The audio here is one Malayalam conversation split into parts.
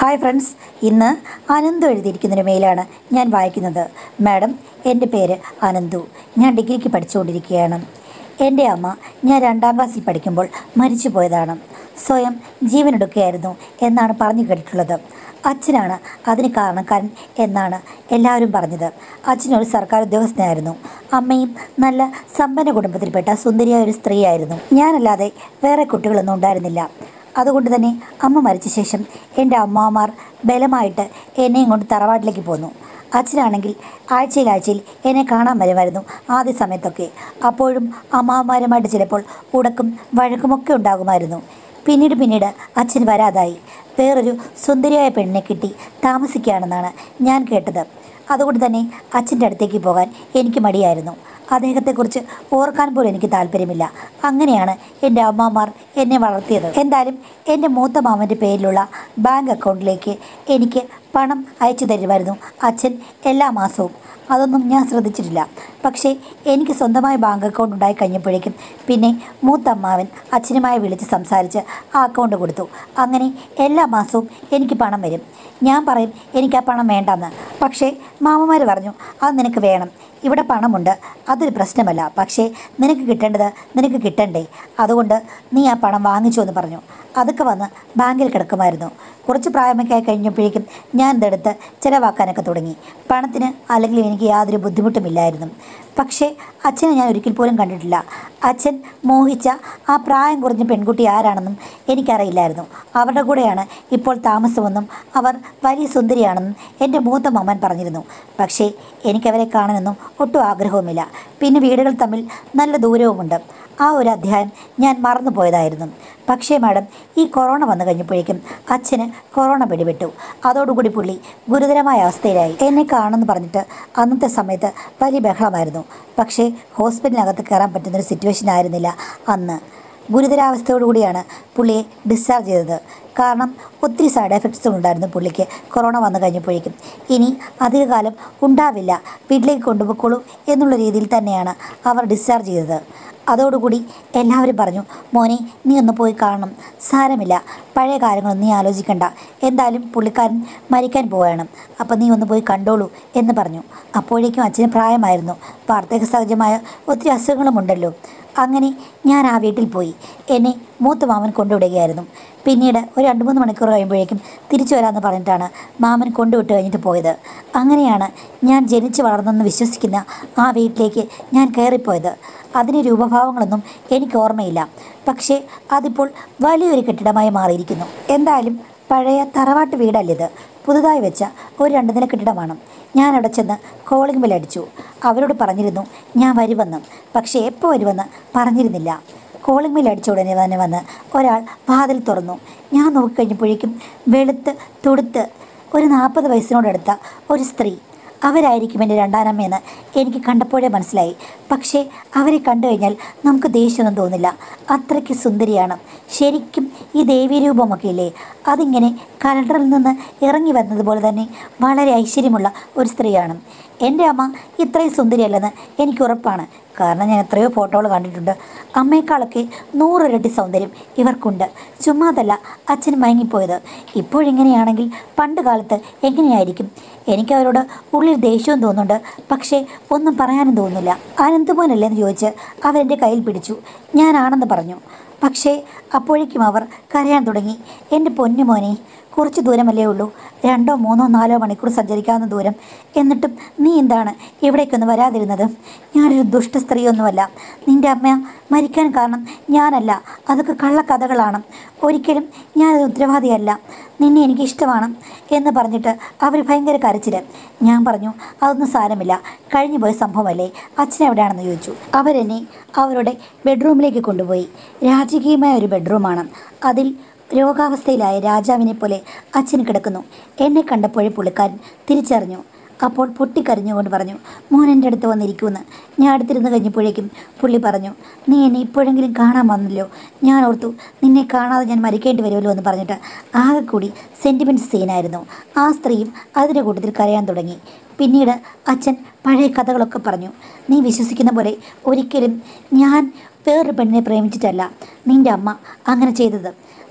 ഹായ് ഫ്രണ്ട്സ് ഇന്ന് അനന്തു എഴുതിയിരിക്കുന്നൊരു മെയിലാണ് ഞാൻ വായിക്കുന്നത് മാഡം എൻ്റെ പേര് അനന്തു ഞാൻ ഡിഗ്രിക്ക് പഠിച്ചുകൊണ്ടിരിക്കുകയാണ് എൻ്റെ അമ്മ ഞാൻ രണ്ടാം ക്ലാസ്സിൽ പഠിക്കുമ്പോൾ മരിച്ചു പോയതാണ് സ്വയം ജീവനെടുക്കുകയായിരുന്നു എന്നാണ് പറഞ്ഞു കേട്ടിട്ടുള്ളത് അച്ഛനാണ് അതിന് കാരണക്കാരൻ എന്നാണ് എല്ലാവരും പറഞ്ഞത് അച്ഛനൊരു സർക്കാർ ഉദ്യോഗസ്ഥനായിരുന്നു അമ്മയും നല്ല സമ്പന്ന കുടുംബത്തിൽപ്പെട്ട സുന്ദരിയായ ഒരു സ്ത്രീയായിരുന്നു ഞാനല്ലാതെ വേറെ കുട്ടികളൊന്നും ഉണ്ടായിരുന്നില്ല അതുകൊണ്ട് തന്നെ അമ്മ മരിച്ച ശേഷം എൻ്റെ അമ്മാമാർ ബലമായിട്ട് എന്നെയും കൊണ്ട് തറവാട്ടിലേക്ക് പോന്നു അച്ഛനാണെങ്കിൽ ആഴ്ചയിൽ ആഴ്ചയിൽ എന്നെ കാണാൻ വരുമായിരുന്നു ആദ്യ സമയത്തൊക്കെ അപ്പോഴും അമ്മാവന്മാരുമായിട്ട് ചിലപ്പോൾ ഉടക്കും വഴക്കുമൊക്കെ ഉണ്ടാകുമായിരുന്നു പിന്നീട് പിന്നീട് അച്ഛൻ വരാതായി വേറൊരു സുന്ദരിയായ പെണ്ണിനെ കിട്ടി താമസിക്കുകയാണെന്നാണ് ഞാൻ കേട്ടത് അതുകൊണ്ട് തന്നെ അച്ഛൻ്റെ അടുത്തേക്ക് പോകാൻ എനിക്ക് മടിയായിരുന്നു അദ്ദേഹത്തെക്കുറിച്ച് ഓർക്കാൻ പോലും എനിക്ക് താല്പര്യമില്ല അങ്ങനെയാണ് എൻ്റെ അമ്മമാർ എന്നെ വളർത്തിയത് എന്തായാലും എൻ്റെ മൂത്ത മാമൻ്റെ പേരിലുള്ള ബാങ്ക് അക്കൗണ്ടിലേക്ക് എനിക്ക് പണം അയച്ചു തരുമായിരുന്നു അച്ഛൻ എല്ലാ മാസവും അതൊന്നും ഞാൻ ശ്രദ്ധിച്ചിട്ടില്ല പക്ഷേ എനിക്ക് സ്വന്തമായ ബാങ്ക് അക്കൗണ്ട് ഉണ്ടായി കഴിഞ്ഞപ്പോഴേക്കും പിന്നെ മൂത്തമ്മാവൻ അച്ഛനുമായി വിളിച്ച് സംസാരിച്ച് ആ അക്കൗണ്ട് കൊടുത്തു അങ്ങനെ എല്ലാ മാസവും എനിക്ക് പണം വരും ഞാൻ പറയും എനിക്ക് ആ പണം വേണ്ടെന്ന് പക്ഷേ മാമന്മാർ പറഞ്ഞു അത് നിനക്ക് വേണം ഇവിടെ പണമുണ്ട് അതൊരു പ്രശ്നമല്ല പക്ഷേ നിനക്ക് കിട്ടേണ്ടത് നിനക്ക് കിട്ടണ്ടേ അതുകൊണ്ട് നീ ആ പണം വാങ്ങിച്ചു എന്ന് പറഞ്ഞു അതൊക്കെ വന്ന് ബാങ്കിൽ കിടക്കുമായിരുന്നു കുറച്ച് പ്രായമൊക്കെ ആയി കഴിഞ്ഞപ്പോഴേക്കും ഞാൻ ഇതെടുത്ത് ചിലവാക്കാനൊക്കെ തുടങ്ങി പണത്തിന് അല്ലെങ്കിൽ എനിക്ക് യാതൊരു ബുദ്ധിമുട്ടുമില്ലായിരുന്നു പക്ഷേ അച്ഛനെ ഞാൻ ഒരിക്കൽ പോലും കണ്ടിട്ടില്ല അച്ഛൻ മോഹിച്ച ആ പ്രായം കുറഞ്ഞ പെൺകുട്ടി ആരാണെന്നും എനിക്കറിയില്ലായിരുന്നു അവരുടെ കൂടെയാണ് ഇപ്പോൾ താമസമെന്നും അവർ വലിയ സുന്ദരിയാണെന്നും എൻ്റെ മൂത്ത മാമൻ പറഞ്ഞിരുന്നു പക്ഷേ എനിക്കവരെ കാണാനൊന്നും ഒട്ടും ആഗ്രഹവുമില്ല പിന്നെ വീടുകൾ തമ്മിൽ നല്ല ദൂരവുമുണ്ട് ആ ഒരു അധ്യായം ഞാൻ മറന്നുപോയതായിരുന്നു പക്ഷേ മാഡം ഈ കൊറോണ വന്നു കഴിഞ്ഞപ്പോഴേക്കും അച്ഛന് കൊറോണ പിടിപെട്ടു അതോടുകൂടി പുള്ളി ഗുരുതരമായ അവസ്ഥയിലായി എന്നെ കാണുമെന്ന് പറഞ്ഞിട്ട് അന്നത്തെ സമയത്ത് വലിയ ബഹളമായിരുന്നു പക്ഷേ ഹോസ്പിറ്റലിനകത്ത് കയറാൻ പറ്റുന്നൊരു സിറ്റുവേഷൻ ആയിരുന്നില്ല അന്ന് ഗുരുതരാവസ്ഥയോടുകൂടിയാണ് പുള്ളിയെ ഡിസ്ചാർജ് ചെയ്തത് കാരണം ഒത്തിരി സൈഡ് എഫക്ട്സ് ഉണ്ടായിരുന്നു പുള്ളിക്ക് കൊറോണ വന്നു കഴിഞ്ഞപ്പോഴേക്കും ഇനി അധികകാലം ഉണ്ടാവില്ല വീട്ടിലേക്ക് കൊണ്ടുപോയിക്കോളൂ എന്നുള്ള രീതിയിൽ തന്നെയാണ് അവർ ഡിസ്ചാർജ് ചെയ്തത് അതോടുകൂടി എല്ലാവരും പറഞ്ഞു മോനെ നീ ഒന്ന് പോയി കാണണം സാരമില്ല പഴയ കാര്യങ്ങളൊന്നും നീ ആലോചിക്കണ്ട എന്തായാലും പുള്ളിക്കാരൻ മരിക്കാൻ പോവുകയാണ് അപ്പം നീ ഒന്ന് പോയി കണ്ടോളൂ എന്ന് പറഞ്ഞു അപ്പോഴേക്കും അച്ഛന് പ്രായമായിരുന്നു വാർദ്ധക്യ സഹജമായ ഒത്തിരി അസുഖങ്ങളുമുണ്ടല്ലോ അങ്ങനെ ഞാൻ ആ വീട്ടിൽ പോയി എന്നെ മൂത്ത മാമൻ കൊണ്ടുവിടുകയായിരുന്നു പിന്നീട് ഒരു രണ്ട് മൂന്ന് മണിക്കൂർ കഴിയുമ്പോഴേക്കും തിരിച്ചു വരാമെന്ന് പറഞ്ഞിട്ടാണ് മാമൻ കൊണ്ടുവിട്ട് കഴിഞ്ഞിട്ട് പോയത് അങ്ങനെയാണ് ഞാൻ ജനിച്ച് വളർന്നെന്ന് വിശ്വസിക്കുന്ന ആ വീട്ടിലേക്ക് ഞാൻ കയറിപ്പോയത് അതിന് രൂപഭാവങ്ങളൊന്നും എനിക്ക് ഓർമ്മയില്ല പക്ഷേ അതിപ്പോൾ വലിയൊരു കെട്ടിടമായി മാറിയിരിക്കുന്നു എന്തായാലും പഴയ തറവാട്ട് വീടല്ലിത് പുതുതായി വെച്ച ഒരു രണ്ട് നില കെട്ടിടമാണ് ഞാൻ അവിടെ ചെന്ന് കോളിംഗ് ബെൽ അടിച്ചു അവരോട് പറഞ്ഞിരുന്നു ഞാൻ വരുമെന്ന് പക്ഷേ എപ്പോൾ വരുമെന്ന് പറഞ്ഞിരുന്നില്ല കോളിംഗ് ബെൽ അടിച്ച ഉടനെ തന്നെ വന്ന് ഒരാൾ വാതിൽ തുറന്നു ഞാൻ നോക്കിക്കഴിഞ്ഞപ്പോഴേക്കും വെളുത്ത് തുടുത്ത് ഒരു നാൽപ്പത് വയസ്സിനോടടുത്ത ഒരു സ്ത്രീ അവരായിരിക്കും എൻ്റെ രണ്ടാനമ്മയെന്ന് എനിക്ക് കണ്ടപ്പോഴേ മനസ്സിലായി പക്ഷേ അവരെ കണ്ടു കഴിഞ്ഞാൽ നമുക്ക് ദേഷ്യമൊന്നും തോന്നില്ല അത്രയ്ക്ക് സുന്ദരിയാണ് ശരിക്കും ഈ ദേവീരൂപമൊക്കെ ഇല്ലേ അതിങ്ങനെ കലണ്ടറിൽ നിന്ന് ഇറങ്ങി വരുന്നത് പോലെ തന്നെ വളരെ ഐശ്വര്യമുള്ള ഒരു സ്ത്രീയാണ് എൻ്റെ അമ്മ ഇത്രയും സുന്ദരിയല്ലെന്ന് എനിക്ക് ഉറപ്പാണ് കാരണം ഞാൻ എത്രയോ ഫോട്ടോകൾ കണ്ടിട്ടുണ്ട് അമ്മയെക്കാളൊക്കെ നൂറിരട്ടി സൗന്ദര്യം ഇവർക്കുണ്ട് ചുമ്മാതല്ല അച്ഛൻ മയങ്ങിപ്പോയത് ഇപ്പോഴിങ്ങനെയാണെങ്കിൽ പണ്ട് കാലത്ത് എങ്ങനെയായിരിക്കും എനിക്ക് അവരോട് ഉള്ളിൽ ദേഷ്യവും തോന്നുന്നുണ്ട് പക്ഷേ ഒന്നും പറയാനും തോന്നുന്നില്ല അനന്തമോനല്ലേ എന്ന് ചോദിച്ച് അവരെൻ്റെ കയ്യിൽ പിടിച്ചു ഞാനാണെന്ന് പറഞ്ഞു പക്ഷേ അപ്പോഴേക്കും അവർ കരയാൻ തുടങ്ങി എൻ്റെ പൊന്നുമോനെ കുറച്ച് ദൂരമല്ലേ ഉള്ളൂ രണ്ടോ മൂന്നോ നാലോ മണിക്കൂർ സഞ്ചരിക്കാവുന്ന ദൂരം എന്നിട്ടും നീ എന്താണ് ഇവിടേക്കൊന്ന് വരാതിരുന്നത് ഞാനൊരു ദുഷ്ട സ്ത്രീയൊന്നുമല്ല നിൻ്റെ അമ്മ മരിക്കാൻ കാരണം ഞാനല്ല അതൊക്കെ കള്ളക്കഥകളാണ് ഒരിക്കലും ഞാനത് ഉത്തരവാദിയല്ല നിന്നെ എനിക്ക് ഇഷ്ടമാണ് എന്ന് പറഞ്ഞിട്ട് അവർ ഭയങ്കര കരച്ചിൽ ഞാൻ പറഞ്ഞു അതൊന്നും സാരമില്ല കഴിഞ്ഞു പോയ സംഭവമല്ലേ അച്ഛൻ എവിടെയാണെന്ന് ചോദിച്ചു അവരെന്നെ അവരുടെ ബെഡ്റൂമിലേക്ക് കൊണ്ടുപോയി രാജകീയമായ ഒരു ബെഡ്റൂമാണ് അതിൽ രോഗാവസ്ഥയിലായ രാജാവിനെ പോലെ അച്ഛൻ കിടക്കുന്നു എന്നെ കണ്ടപ്പോഴേ പുള്ളിക്കാരൻ തിരിച്ചറിഞ്ഞു അപ്പോൾ പൊട്ടിക്കരഞ്ഞുകൊണ്ട് പറഞ്ഞു മോൻ എൻ്റെ അടുത്ത് വന്നിരിക്കുമെന്ന് ഞാൻ അടുത്തിരുന്ന് കഴിഞ്ഞപ്പോഴേക്കും പുള്ളി പറഞ്ഞു നീ എന്നെ ഇപ്പോഴെങ്കിലും കാണാൻ വന്നല്ലോ ഞാൻ ഓർത്തു നിന്നെ കാണാതെ ഞാൻ മരിക്കേണ്ടി വരുമല്ലോ എന്ന് പറഞ്ഞിട്ട് ആകെ കൂടി സെൻറ്റിമെൻറ്റ് സീനായിരുന്നു ആ സ്ത്രീയും അതിൻ്റെ കൂട്ടത്തിൽ കരയാൻ തുടങ്ങി പിന്നീട് അച്ഛൻ പഴയ കഥകളൊക്കെ പറഞ്ഞു നീ വിശ്വസിക്കുന്ന പോലെ ഒരിക്കലും ഞാൻ വേറൊരു പെണ്ണിനെ പ്രേമിച്ചിട്ടല്ല നിൻ്റെ അമ്മ അങ്ങനെ ചെയ്തത്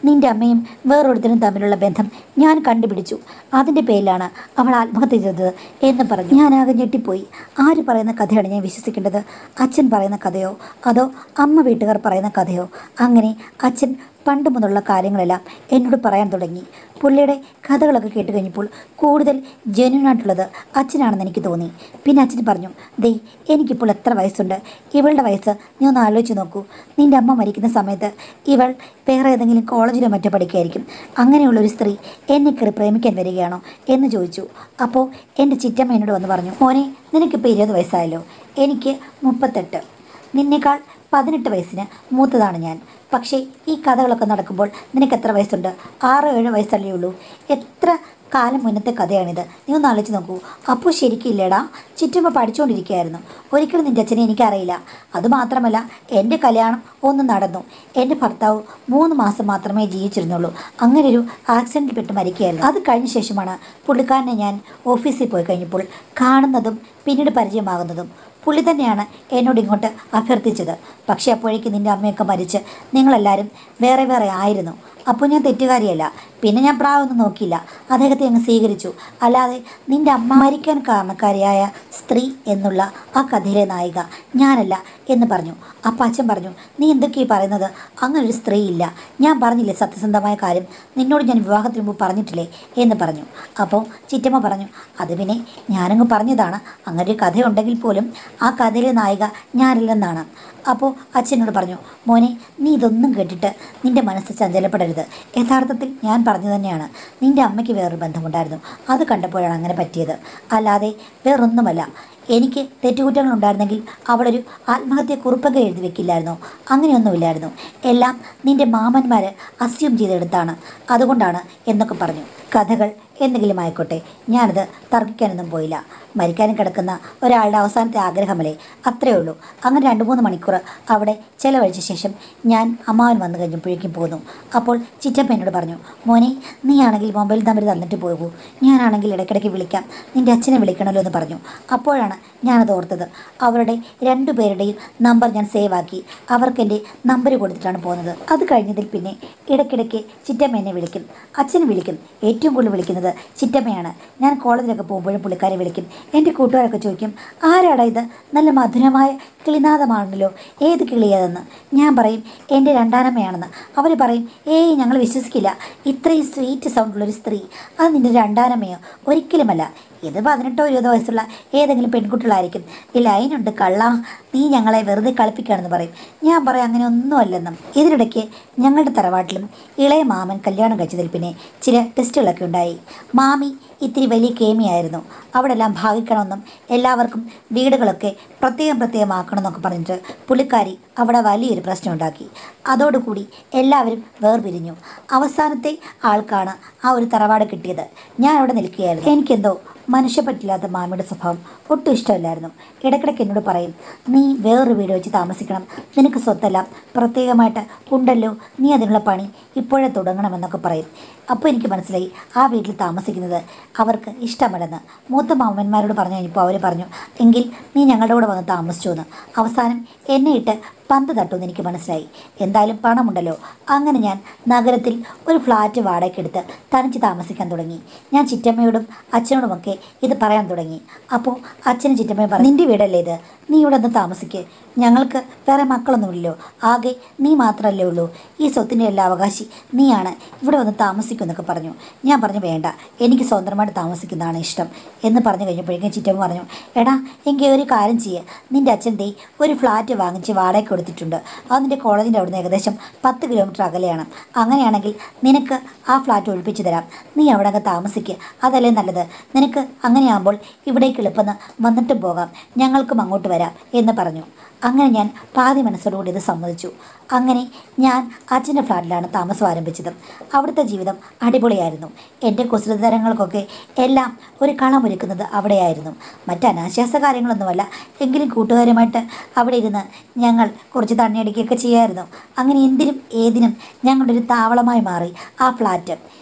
നിന്റെ അമ്മയും വേറൊരുത്തരും തമ്മിലുള്ള ബന്ധം ഞാൻ കണ്ടുപിടിച്ചു അതിൻ്റെ പേരിലാണ് അവൾ ആത്മഹത്യ ചെയ്തത് എന്ന് പറഞ്ഞു ഞാനാകെ ഞെട്ടിപ്പോയി ആര് പറയുന്ന കഥയാണ് ഞാൻ വിശ്വസിക്കേണ്ടത് അച്ഛൻ പറയുന്ന കഥയോ അതോ അമ്മ വീട്ടുകാർ പറയുന്ന കഥയോ അങ്ങനെ അച്ഛൻ പണ്ട് മുതലുള്ള കാര്യങ്ങളെല്ലാം എന്നോട് പറയാൻ തുടങ്ങി പുള്ളിയുടെ കഥകളൊക്കെ കേട്ട് കഴിഞ്ഞപ്പോൾ കൂടുതൽ ജെന്യൂൻ ആയിട്ടുള്ളത് അച്ഛനാണെന്ന് എനിക്ക് തോന്നി പിന്നെ അച്ഛൻ പറഞ്ഞു ദേ എനിക്കിപ്പോൾ എത്ര വയസ്സുണ്ട് ഇവളുടെ വയസ്സ് നീ ഒന്ന് ആലോചിച്ച് നോക്കൂ നിൻ്റെ അമ്മ മരിക്കുന്ന സമയത്ത് ഇവൾ വേറെ ഏതെങ്കിലും കോളേജിലോ മറ്റോ പഠിക്കുകയായിരിക്കും അങ്ങനെയുള്ളൊരു സ്ത്രീ എന്നെ കയറി പ്രേമിക്കാൻ വരികയാണോ എന്ന് ചോദിച്ചു അപ്പോൾ എൻ്റെ ചിറ്റമ്മ എന്നോട് വന്ന് പറഞ്ഞു മോനെ നിനക്കിപ്പോൾ ഇരുപത് വയസ്സായല്ലോ എനിക്ക് മുപ്പത്തെട്ട് നിന്നേക്കാൾ പതിനെട്ട് വയസ്സിന് മൂത്തതാണ് ഞാൻ പക്ഷേ ഈ കഥകളൊക്കെ നടക്കുമ്പോൾ നിനക്ക് എത്ര വയസ്സുണ്ട് ആറ് ഏഴ് വയസ്സല്ലേ ഉള്ളൂ എത്ര കാലം മുന്നത്തെ കഥയാണിത് നീ ഒന്ന് ആലോചിച്ച് നോക്കൂ അപ്പോൾ ശരിക്കില്ലേടാ ചുറ്റുമ്പ പഠിച്ചുകൊണ്ടിരിക്കുകയായിരുന്നു ഒരിക്കലും നിൻ്റെ അച്ഛനെ എനിക്കറിയില്ല അതുമാത്രമല്ല എൻ്റെ കല്യാണം ഒന്ന് നടന്നു എൻ്റെ ഭർത്താവ് മൂന്ന് മാസം മാത്രമേ ജീവിച്ചിരുന്നുള്ളൂ അങ്ങനെ ഒരു ആക്സിഡൻറ്റിൽ പെട്ട് മരിക്കുകയായിരുന്നു അത് കഴിഞ്ഞ ശേഷമാണ് പുള്ളിക്കാരനെ ഞാൻ ഓഫീസിൽ പോയി കഴിഞ്ഞപ്പോൾ കാണുന്നതും പിന്നീട് പരിചയമാകുന്നതും പുള്ളി തന്നെയാണ് എന്നോട് ഇങ്ങോട്ട് അഭ്യർത്ഥിച്ചത് പക്ഷേ അപ്പോഴേക്ക് നിൻ്റെ അമ്മയൊക്കെ മരിച്ച് നിങ്ങളെല്ലാവരും വേറെ വേറെ ആയിരുന്നു അപ്പോൾ ഞാൻ തെറ്റുകാരിയല്ല പിന്നെ ഞാൻ പ്രാവൊന്നും നോക്കിയില്ല അദ്ദേഹത്തെ അങ്ങ് സ്വീകരിച്ചു അല്ലാതെ നിൻ്റെ അമ്മ മരിക്കാൻ കാരണക്കാരിയായ സ്ത്രീ എന്നുള്ള ആ കഥയിലെ നായിക ഞാനല്ല എന്ന് പറഞ്ഞു അപ്പം അച്ഛൻ പറഞ്ഞു നീ എന്തൊക്കെയാ പറയുന്നത് അങ്ങനൊരു സ്ത്രീ ഇല്ല ഞാൻ പറഞ്ഞില്ലേ സത്യസന്ധമായ കാര്യം നിന്നോട് ഞാൻ വിവാഹത്തിന് മുമ്പ് പറഞ്ഞിട്ടില്ലേ എന്ന് പറഞ്ഞു അപ്പോൾ ചിറ്റമ്മ പറഞ്ഞു അത് പിന്നെ ഞാനങ്ങ് പറഞ്ഞതാണ് അങ്ങനെ ഒരു കഥയുണ്ടെങ്കിൽ പോലും ആ കഥയിലെ നായിക ഞാനല്ലെന്നാണ് അപ്പോൾ അച്ഛനോട് പറഞ്ഞു മോനെ നീ ഇതൊന്നും കേട്ടിട്ട് നിൻ്റെ മനസ്സ് ചഞ്ചലപ്പെടരുത് യഥാർത്ഥത്തിൽ ഞാൻ പറഞ്ഞു തന്നെയാണ് നിൻ്റെ അമ്മയ്ക്ക് വേറൊരു ബന്ധമുണ്ടായിരുന്നു അത് കണ്ടപ്പോഴാണ് അങ്ങനെ പറ്റിയത് അല്ലാതെ വേറൊന്നുമല്ല എനിക്ക് തെറ്റുകുറ്റങ്ങൾ ഉണ്ടായിരുന്നെങ്കിൽ അവളൊരു ആത്മഹത്യ കുറിപ്പൊക്കെ എഴുതി വെക്കില്ലായിരുന്നോ അങ്ങനെയൊന്നുമില്ലായിരുന്നു എല്ലാം നിൻ്റെ മാമന്മാർ അസ്യൂം ചെയ്തെടുത്താണ് അതുകൊണ്ടാണ് എന്നൊക്കെ പറഞ്ഞു കഥകൾ എന്തെങ്കിലും ആയിക്കോട്ടെ ഞാനത് തർക്കിക്കാനൊന്നും പോയില്ല മരിക്കാനും കിടക്കുന്ന ഒരാളുടെ അവസാനത്തെ ആഗ്രഹമല്ലേ അത്രയേ ഉള്ളൂ അങ്ങനെ രണ്ട് മൂന്ന് മണിക്കൂർ അവിടെ ചിലവഴിച്ച ശേഷം ഞാൻ അമ്മാവൻ വന്നു കഴിഞ്ഞപ്പോഴേക്കും പോന്നു അപ്പോൾ ചിറ്റപ്പ എന്നോട് പറഞ്ഞു മോനെ നീയാണെങ്കിൽ മൊബൈൽ നമ്പർ തന്നിട്ട് പോകൂ ഞാനാണെങ്കിൽ ഇടയ്ക്കിടയ്ക്ക് വിളിക്കാം നിൻ്റെ അച്ഛനെ വിളിക്കണമല്ലോ എന്ന് പറഞ്ഞു അപ്പോഴാണ് ഞാനത് ഓർത്തത് അവരുടെ രണ്ടുപേരുടെയും നമ്പർ ഞാൻ സേവ് ആക്കി അവർക്ക് എൻ്റെ നമ്പർ കൊടുത്തിട്ടാണ് പോകുന്നത് അത് കഴിഞ്ഞതിൽ പിന്നെ ഇടയ്ക്കിടയ്ക്ക് ചിറ്റമ്മ എന്നെ വിളിക്കും അച്ഛൻ വിളിക്കും ഏറ്റവും കൂടുതൽ വിളിക്കുന്നത് ചിറ്റമ്മയാണ് ഞാൻ കോളേജിലൊക്കെ പോകുമ്പോഴും പുള്ളിക്കാരെ വിളിക്കും എൻ്റെ കൂട്ടുകാരൊക്കെ ചോദിക്കും ആരാടാ ഇത് നല്ല മധുരമായ കിളിനാദമാണല്ലോ ഏത് കിളിയതെന്ന് ഞാൻ പറയും എൻ്റെ രണ്ടാനമ്മയാണെന്ന് അവർ പറയും ഏയ് ഞങ്ങൾ വിശ്വസിക്കില്ല ഇത്രയും സ്വീറ്റ് സൗണ്ടുള്ളൊരു സ്ത്രീ അത് നിൻ്റെ രണ്ടാനമ്മയോ ഒരിക്കലുമല്ല ഇത് പതിനെട്ടോ ഇരുപതോ വയസ്സുള്ള ഏതെങ്കിലും പെൺകുട്ടികളായിരിക്കും ഈ ലൈനുണ്ട് കള്ള നീ ഞങ്ങളെ വെറുതെ കളിപ്പിക്കുകയാണെന്ന് പറയും ഞാൻ പറയും അങ്ങനെ ഒന്നുമല്ലെന്നും ഇതിനിടയ്ക്ക് ഞങ്ങളുടെ തറവാട്ടിലും ഇളയ മാമൻ കല്യാണം കഴിച്ചതിൽ പിന്നെ ചില ടെസ്റ്റുകളൊക്കെ ഉണ്ടായി മാമി ഇത്തിരി വലിയ കേമിയായിരുന്നു അവിടെ എല്ലാം ഭാഗിക്കണമെന്നും എല്ലാവർക്കും വീടുകളൊക്കെ പ്രത്യേകം പ്രത്യേകമാക്കണമെന്നൊക്കെ പറഞ്ഞിട്ട് പുള്ളിക്കാരി അവിടെ വലിയൊരു പ്രശ്നം ഉണ്ടാക്കി അതോടുകൂടി എല്ലാവരും വേർപിരിഞ്ഞു അവസാനത്തെ ആൾക്കാണ് ആ ഒരു തറവാട് കിട്ടിയത് ഞാൻ അവിടെ നിൽക്കുകയായിരുന്നു എനിക്കെന്തോ മനുഷ്യപ്പറ്റില്ലാത്ത മാമിയുടെ സ്വഭാവം ഒട്ടും ഇഷ്ടമല്ലായിരുന്നു ഇടയ്ക്കിടയ്ക്ക് എന്നോട് പറയും നീ വേറൊരു വീട് വെച്ച് താമസിക്കണം നിനക്ക് സ്വത്തെല്ലാം പ്രത്യേകമായിട്ട് ഉണ്ടല്ലോ നീ അതിനുള്ള പണി ഇപ്പോഴേ തുടങ്ങണമെന്നൊക്കെ പറയും അപ്പോൾ എനിക്ക് മനസ്സിലായി ആ വീട്ടിൽ താമസിക്കുന്നത് അവർക്ക് ഇഷ്ടമല്ലെന്ന് മൂത്ത മാമന്മാരോട് പറഞ്ഞു കഴിഞ്ഞപ്പോൾ അവർ പറഞ്ഞു എങ്കിൽ നീ ഞങ്ങളുടെ കൂടെ വന്ന് താമസിച്ചു എന്ന് അവസാനം എന്നെ ഇട്ട് പന്ത് തട്ടുമെന്ന് എനിക്ക് മനസ്സിലായി എന്തായാലും പണമുണ്ടല്ലോ അങ്ങനെ ഞാൻ നഗരത്തിൽ ഒരു ഫ്ലാറ്റ് വാടകയ്ക്കെടുത്ത് തനിച്ച് താമസിക്കാൻ തുടങ്ങി ഞാൻ ചിറ്റമ്മയോടും അച്ഛനോടുമൊക്കെ ഇത് പറയാൻ തുടങ്ങി അപ്പോൾ അച്ഛനും ചിറ്റമ്മയും പറഞ്ഞു നിൻ്റെ വീടല്ലേ ഇത് നീ ഇവിടെ ഒന്ന് താമസിക്ക് ഞങ്ങൾക്ക് വേറെ മക്കളൊന്നുമില്ലല്ലോ ആകെ നീ മാത്രമല്ലേ ഉള്ളൂ ഈ സ്വത്തിൻ്റെ എല്ലാ അവകാശി നീയാണ് ഇവിടെ വന്ന് താമസിക്കുമെന്നൊക്കെ പറഞ്ഞു ഞാൻ പറഞ്ഞു വേണ്ട എനിക്ക് സ്വതന്ത്രമായിട്ട് താമസിക്കുന്നതാണ് ഇഷ്ടം എന്ന് പറഞ്ഞു കഴിഞ്ഞപ്പോഴേക്കും ചിറ്റമ്മ പറഞ്ഞു എടാ എങ്കിൽ ഒരു കാര്യം ചെയ്യ് നിൻ്റെ അച്ഛൻ ദേ ഒരു ഫ്ലാറ്റ് വാങ്ങിച്ച് വാടക കൊടുത്തിട്ടുണ്ട് അത് നിൻ്റെ കോളേജിൻ്റെ അവിടുന്ന് ഏകദേശം പത്ത് കിലോമീറ്റർ അകലെയാണ് അങ്ങനെയാണെങ്കിൽ നിനക്ക് ആ ഫ്ലാറ്റ് ഒഴിപ്പിച്ചു തരാം നീ അവിടെ അങ്ങ് താമസിക്കുക അതല്ലേ നല്ലത് നിനക്ക് അങ്ങനെയാകുമ്പോൾ ഇവിടേക്ക് എളുപ്പം വന്നിട്ടും പോകാം ഞങ്ങൾക്കും അങ്ങോട്ട് വരാം എന്ന് പറഞ്ഞു അങ്ങനെ ഞാൻ പാതി മനസ്സോടുകൂടി ഇത് സമ്മതിച്ചു അങ്ങനെ ഞാൻ അച്ഛൻ്റെ ഫ്ലാറ്റിലാണ് താമസം ആരംഭിച്ചത് അവിടുത്തെ ജീവിതം അടിപൊളിയായിരുന്നു എൻ്റെ കുസൃതരങ്ങൾക്കൊക്കെ എല്ലാം ഒരു കളമൊരുക്കുന്നത് അവിടെയായിരുന്നു മറ്റ് അനാശാസ കാര്യങ്ങളൊന്നുമല്ല എങ്കിലും കൂട്ടുകാരുമായിട്ട് അവിടെ ഇരുന്ന് ഞങ്ങൾ കുറച്ച് തണ്ണിയടിക്കുകയൊക്കെ ചെയ്യായിരുന്നു അങ്ങനെ എന്തിനും ഏതിനും ഞങ്ങളുടെ ഒരു താവളമായി മാറി ആ ഫ്ലാറ്റ്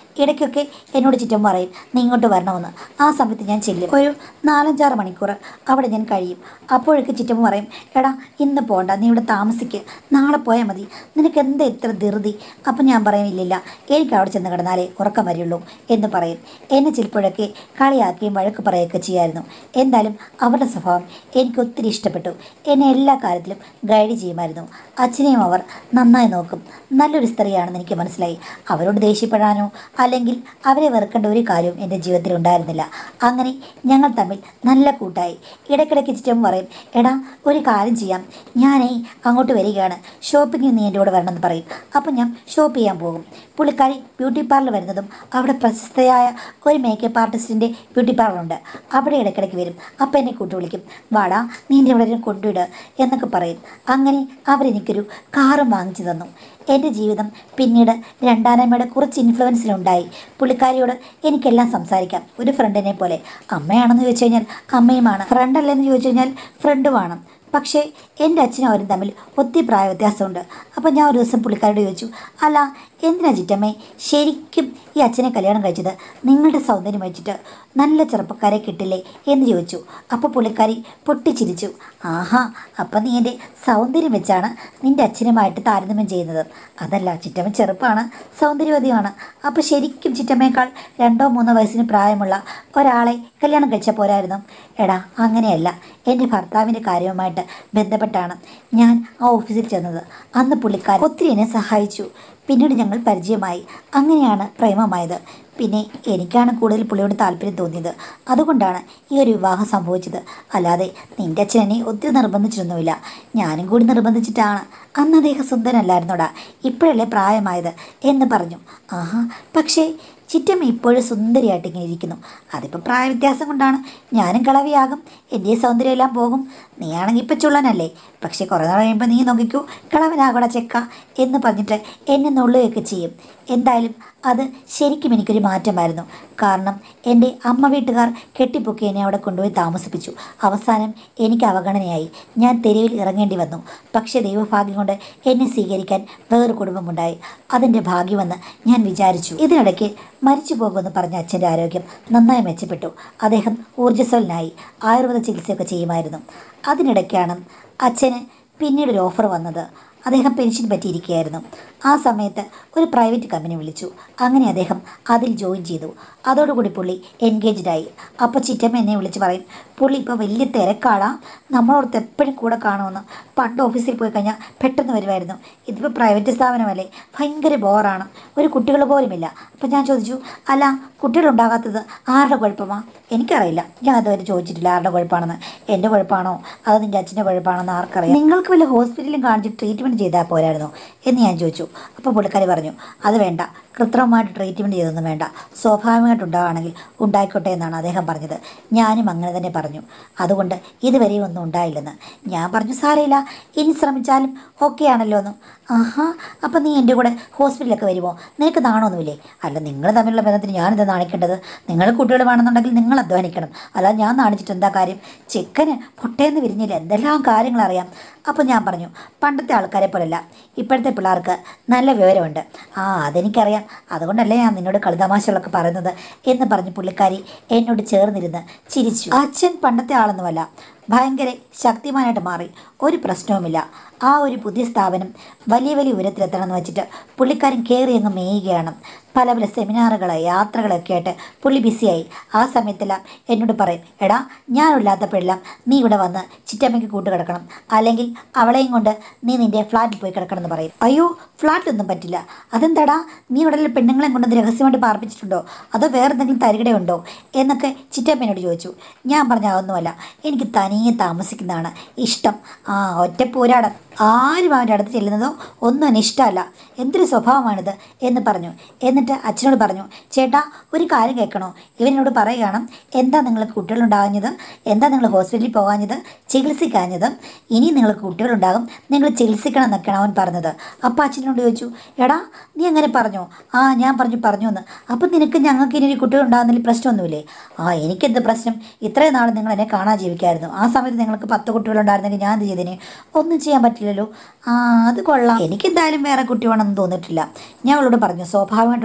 ഇടയ്ക്കൊക്കെ എന്നോട് ചുറ്റും പറയും നീ ഇങ്ങോട്ട് വരണമെന്ന് ആ സമയത്ത് ഞാൻ ചെല്ലും ഒരു നാലഞ്ചാറ് മണിക്കൂർ അവിടെ ഞാൻ കഴിയും അപ്പോഴൊക്കെ ചുറ്റും പറയും എടാ ഇന്ന് പോണ്ട നീ ഇവിടെ താമസിക്ക് നാളെ പോയാൽ മതി നിനക്ക് എന്താ ഇത്ര ധൃതി അപ്പം ഞാൻ പറയും ഇല്ലില്ല എനിക്ക് അവിടെ ചെന്ന് കിടന്നാലേ ഉറക്കം വരിള്ളൂ എന്ന് പറയും എന്നെ ചിലപ്പോഴൊക്കെ കളിയാക്കുകയും വഴക്ക് പറയുകയൊക്കെ ചെയ്യായിരുന്നു എന്തായാലും അവരുടെ സ്വഭാവം എനിക്ക് ഒത്തിരി ഇഷ്ടപ്പെട്ടു എന്നെ എല്ലാ കാര്യത്തിലും ഗൈഡ് ചെയ്യുമായിരുന്നു അച്ഛനെയും അവർ നന്നായി നോക്കും നല്ലൊരു സ്ത്രീയാണെന്ന് എനിക്ക് മനസ്സിലായി അവരോട് ദേഷ്യപ്പെടാനോ അല്ലെങ്കിൽ അവരെ വെറുക്കേണ്ട ഒരു കാര്യവും എൻ്റെ ജീവിതത്തിൽ ഉണ്ടായിരുന്നില്ല അങ്ങനെ ഞങ്ങൾ തമ്മിൽ നല്ല കൂട്ടായി ഇടയ്ക്കിടയ്ക്ക് ചുറ്റും പറയും എടാ ഒരു കാര്യം ചെയ്യാം ഞാനേ അങ്ങോട്ട് വരികയാണ് ഷോപ്പിങ്ങിന് നീ എൻ്റെ കൂടെ വരണമെന്ന് പറയും അപ്പം ഞാൻ ഷോപ്പ് ചെയ്യാൻ പോകും പുള്ളിക്കാരി ബ്യൂട്ടി പാർലർ വരുന്നതും അവിടെ പ്രശസ്തയായ ഒരു മേക്കപ്പ് ആർട്ടിസ്റ്റിൻ്റെ ബ്യൂട്ടി പാർലറുണ്ട് അവിടെ ഇടയ്ക്കിടയ്ക്ക് വരും അപ്പം എന്നെ കൂട്ടി വിളിക്കും വാടാ നീ എൻ്റെ ഇവിടെ കൊണ്ടുവിട് എന്നൊക്കെ പറയും അങ്ങനെ അവരെനിക്കൊരു കാറും വാങ്ങിച്ചു തന്നു എൻ്റെ ജീവിതം പിന്നീട് രണ്ടാനമ്മയുടെ കുറച്ച് ഇൻഫ്ലുവൻസിലുണ്ടായി പുള്ളിക്കാരിയോട് എനിക്കെല്ലാം സംസാരിക്കാം ഒരു ഫ്രണ്ടിനെ പോലെ അമ്മയാണെന്ന് ചോദിച്ചു കഴിഞ്ഞാൽ അമ്മയുമാണ് ഫ്രണ്ടല്ലെന്ന് ചോദിച്ചു കഴിഞ്ഞാൽ ഫ്രണ്ടുമാണ് പക്ഷേ എൻ്റെ അച്ഛനും അവരും തമ്മിൽ ഒത്തിരി പ്രായ വ്യത്യാസമുണ്ട് അപ്പോൾ ഞാൻ ഒരു ദിവസം പുള്ളിക്കാരോട് ചോദിച്ചു അല്ല എന്തിനാ ചിറ്റമ്മേ ശരിക്കും ഈ അച്ഛനെ കല്യാണം കഴിച്ചത് നിങ്ങളുടെ സൗന്ദര്യം വെച്ചിട്ട് നല്ല ചെറുപ്പക്കാരെ കിട്ടില്ലേ എന്ന് ചോദിച്ചു അപ്പോൾ പുള്ളിക്കാരി പൊട്ടിച്ചിരിച്ചു ആഹാ അപ്പം നീ എൻ്റെ സൗന്ദര്യം വെച്ചാണ് നിൻ്റെ അച്ഛനുമായിട്ട് താരതമ്യം ചെയ്യുന്നത് അതല്ല ചിറ്റമ്മ ചെറുപ്പമാണ് സൗന്ദര്യവതിയാണ് അപ്പോൾ ശരിക്കും ചിറ്റമ്മയേക്കാൾ രണ്ടോ മൂന്നോ വയസ്സിന് പ്രായമുള്ള ഒരാളെ കല്യാണം കഴിച്ചാൽ പോരായിരുന്നു എടാ അങ്ങനെയല്ല എൻ്റെ ഭർത്താവിൻ്റെ കാര്യവുമായിട്ട് ബന്ധപ്പെട്ടാണ് ഞാൻ ആ ഓഫീസിൽ ചെന്നത് അന്ന് പുള്ളിക്കാരൻ ഒത്തിരി എന്നെ സഹായിച്ചു പിന്നീട് ഞങ്ങൾ പരിചയമായി അങ്ങനെയാണ് പ്രേമമായത് പിന്നെ എനിക്കാണ് കൂടുതൽ പുള്ളിയോട് താല്പര്യം തോന്നിയത് അതുകൊണ്ടാണ് ഈ ഒരു വിവാഹം സംഭവിച്ചത് അല്ലാതെ നിൻ്റെ അച്ഛൻ എന്നെ ഒത്തിരി നിർബന്ധിച്ചിരുന്നുമില്ല ഞാനും കൂടി നിർബന്ധിച്ചിട്ടാണ് അന്ന് അദ്ദേഹം സുന്ദരനല്ലായിരുന്നോടാ ഇപ്പോഴല്ലേ പ്രായമായത് എന്ന് പറഞ്ഞു ആഹാ പക്ഷേ ചിറ്റമ്മ ഇപ്പോഴും സുന്ദരിയായിട്ട് ഇങ്ങനെ ഇരിക്കുന്നു അതിപ്പോൾ പ്രായവ്യത്യാസം കൊണ്ടാണ് ഞാനും കളവിയാകും എൻ്റെ സൗന്ദര്യമെല്ലാം പോകും നീയാണെങ്കിൽ ഇപ്പം ചുള്ളനല്ലേ പക്ഷേ കുറേ നാൾ കഴിയുമ്പോൾ നീ നോക്കിക്കൂ കളവനാകട ചെക്ക എന്ന് പറഞ്ഞിട്ട് എന്നെ നുള്ളുകയൊക്കെ ചെയ്യും എന്തായാലും അത് ശരിക്കും എനിക്കൊരു മാറ്റമായിരുന്നു കാരണം എൻ്റെ അമ്മ വീട്ടുകാർ കെട്ടിപ്പൊക്കി എന്നെ അവിടെ കൊണ്ടുപോയി താമസിപ്പിച്ചു അവസാനം എനിക്ക് അവഗണനയായി ഞാൻ തെരുവിൽ ഇറങ്ങേണ്ടി വന്നു പക്ഷേ ദൈവഭാഗ്യം കൊണ്ട് എന്നെ സ്വീകരിക്കാൻ വേറൊരു കുടുംബമുണ്ടായി അതിൻ്റെ ഭാഗ്യമെന്ന് ഞാൻ വിചാരിച്ചു ഇതിനിടയ്ക്ക് മരിച്ചു പോകുമെന്ന് പറഞ്ഞ അച്ഛൻ്റെ ആരോഗ്യം നന്നായി മെച്ചപ്പെട്ടു അദ്ദേഹം ഊർജ്ജസ്വലനായി ആയുർവേദ ചികിത്സയൊക്കെ ചെയ്യുമായിരുന്നു അതിനിടയ്ക്കാണ് അച്ഛന് പിന്നീട് ഒരു ഓഫർ വന്നത് അദ്ദേഹം പെൻഷൻ പറ്റിയിരിക്കുകയായിരുന്നു ആ സമയത്ത് ഒരു പ്രൈവറ്റ് കമ്പനി വിളിച്ചു അങ്ങനെ അദ്ദേഹം അതിൽ ജോയിൻ ചെയ്തു അതോടുകൂടി പുള്ളി എൻഗേജ്ഡ് ആയി അപ്പോൾ ചിറ്റമ്മ എന്നെ വിളിച്ച് പറയും പുള്ളി ഇപ്പോൾ വലിയ തിരക്കാടാ നമ്മളോടത്ത് എപ്പോഴും കൂടെ കാണുമെന്ന് പണ്ട് ഓഫീസിൽ പോയി കഴിഞ്ഞാൽ പെട്ടെന്ന് വരുമായിരുന്നു ഇതിപ്പോൾ പ്രൈവറ്റ് സ്ഥാപനമല്ലേ ഭയങ്കര ബോറാണ് ഒരു കുട്ടികൾ പോലുമില്ല അപ്പോൾ ഞാൻ ചോദിച്ചു അല്ല കുട്ടികളുണ്ടാകാത്തത് ആരുടെ കുഴപ്പമാണ് എനിക്കറിയില്ല ഞാൻ അതുവരെ ചോദിച്ചിട്ടില്ല ആരുടെ കുഴപ്പമാണെന്ന് എൻ്റെ കുഴപ്പമാണോ അത് നിൻ്റെ അച്ഛൻ്റെ കുഴപ്പമാണെന്ന് ആർക്കറിയാം നിങ്ങൾക്ക് വല്ല ഹോസ്പിറ്റലിലും കാണിച്ച് ട്രീറ്റ്മെൻറ്റ് ചെയ്താൽ പോരായിരുന്നോ എന്ന് ഞാൻ ചോദിച്ചു അപ്പോൾ പുള്ളിക്കാരി പറഞ്ഞു അത് വേണ്ട കൃത്രിമമായിട്ട് ട്രീറ്റ്മെൻറ്റ് ചെയ്തൊന്നും വേണ്ട സ്വാഭാവികമായിട്ട് ഉണ്ടാവുകയാണെങ്കിൽ ഉണ്ടായിക്കോട്ടെ എന്നാണ് അദ്ദേഹം പറഞ്ഞത് ഞാനും അങ്ങനെ തന്നെ പറഞ്ഞു അതുകൊണ്ട് ഇതുവരെയും ഒന്നും ഉണ്ടായില്ലെന്ന് ഞാൻ പറഞ്ഞു സാരമില്ല ഇനി ശ്രമിച്ചാലും ഓക്കെ ആണല്ലോ എന്ന് ആഹാ അപ്പം നീ എൻ്റെ കൂടെ ഹോസ്പിറ്റലിലൊക്കെ വരുമോ നിനക്ക് നാണമൊന്നുമില്ലേ അല്ല നിങ്ങൾ തമ്മിലുള്ള ബന്ധത്തിന് ഞാനെന്താ നാണിക്കേണ്ടത് നിങ്ങൾ കുട്ടികൾ വേണമെന്നുണ്ടെങ്കിൽ നിങ്ങൾ അധ്വാനിക്കണം അല്ലാതെ ഞാൻ നാണിച്ചിട്ട് എന്താ കാര്യം ചെക്കന് പൊട്ടേന്ന് വിരിഞ്ഞില്ല എന്തെല്ലാം കാര്യങ്ങൾ അറിയാം അപ്പോൾ ഞാൻ പറഞ്ഞു പണ്ടത്തെ ആൾക്കാരെ പോലല്ല ഇപ്പോഴത്തെ പിള്ളേർക്ക് നല്ല വിവരമുണ്ട് ആ അതെനിക്കറിയാം അതുകൊണ്ടല്ലേ ഞാൻ നിന്നോട് കളിതമാശകളൊക്കെ പറയുന്നത് എന്ന് പറഞ്ഞ് പുള്ളിക്കാരി എന്നോട് ചേർന്നിരുന്ന് ചിരിച്ചു അച്ഛൻ പണ്ടത്തെ ആളൊന്നുമല്ല ഭയങ്കര ശക്തിമാനായിട്ട് മാറി ഒരു പ്രശ്നവുമില്ല ആ ഒരു പുതിയ സ്ഥാപനം വലിയ വലിയ ഉയരത്തിലെത്തണമെന്ന് വെച്ചിട്ട് പുള്ളിക്കാരൻ കയറി അങ്ങ് മേയുകയാണ് പല പല സെമിനാറുകൾ യാത്രകളൊക്കെ ആയിട്ട് പുള്ളി ബിസിയായി ആ സമയത്തെല്ലാം എന്നോട് പറയും എടാ ഞാനില്ലാത്തപ്പോഴെല്ലാം നീ ഇവിടെ വന്ന് ചിറ്റമ്മയ്ക്ക് കൂട്ട് കിടക്കണം അല്ലെങ്കിൽ അവളെയും കൊണ്ട് നീ നിൻ്റെ ഫ്ലാറ്റിൽ പോയി കിടക്കണം എന്ന് പറയും അയ്യോ ഫ്ലാറ്റിലൊന്നും പറ്റില്ല അതെന്താടാ നീ ഇവിടെ പെണ്ണുങ്ങളെ കൊണ്ടൊന്ന് രഹസ്യമായിട്ട് പാർപ്പിച്ചിട്ടുണ്ടോ അതോ വേറെ എന്തെങ്കിലും തരികിടയുണ്ടോ എന്നൊക്കെ ചിറ്റമ്മ എന്നോട് ചോദിച്ചു ഞാൻ പറഞ്ഞ അതൊന്നുമല്ല എനിക്ക് തനിയെ താമസിക്കുന്നതാണ് ഇഷ്ടം ആ ഒറ്റപ്പോരാടം ആരും അവൻ്റെ അടുത്ത് ചെല്ലുന്നതോ ഒന്നും എന്നെ ഇഷ്ടമല്ല എന്തൊരു സ്വഭാവമാണിത് എന്ന് പറഞ്ഞു എന്നിട്ട് അച്ഛനോട് പറഞ്ഞു ചേട്ടാ ഒരു കാര്യം കേൾക്കണോ ഇവനോട് പറയുകയാണ് എന്താ നിങ്ങൾക്ക് കുട്ടികളുണ്ടാകുന്നത് എന്താ നിങ്ങൾ ഹോസ്പിറ്റലിൽ പോകാഞ്ഞത് ചികിത്സിക്കാഞ്ഞത് ഇനി നിങ്ങൾക്ക് കുട്ടികളുണ്ടാകും നിങ്ങൾ ചികിത്സിക്കണം എന്നൊക്കെയാണ് അവൻ പറഞ്ഞത് അപ്പോൾ അച്ഛനോട് ചോദിച്ചു എടാ നീ അങ്ങനെ പറഞ്ഞോ ആ ഞാൻ പറഞ്ഞു പറഞ്ഞു എന്ന് അപ്പം നിനക്ക് ഞങ്ങൾക്ക് ഇനി ഒരു കുട്ടികളുണ്ടാകുന്നതിൽ പ്രശ്നമൊന്നുമില്ലേ ആ എനിക്കെന്ത് പ്രശ്നം ഇത്രയും നാൾ നിങ്ങൾ എന്നെ കാണാൻ ജീവിക്കായിരുന്നു ആ സമയത്ത് നിങ്ങൾക്ക് പത്ത് കുട്ടികളുണ്ടായിരുന്നെങ്കിൽ ഞാൻ എന്ത് ചെയ്തേനെ ഒന്നും ചെയ്യാൻ പറ്റില്ലല്ലോ ആ അത് കൊള്ളാം എനിക്കെന്തായാലും വേറെ കുട്ടി വേണമെന്ന് തോന്നിയിട്ടില്ല ഞാൻ അവളോട് പറഞ്ഞു സ്വാഭാവികമായിട്ട്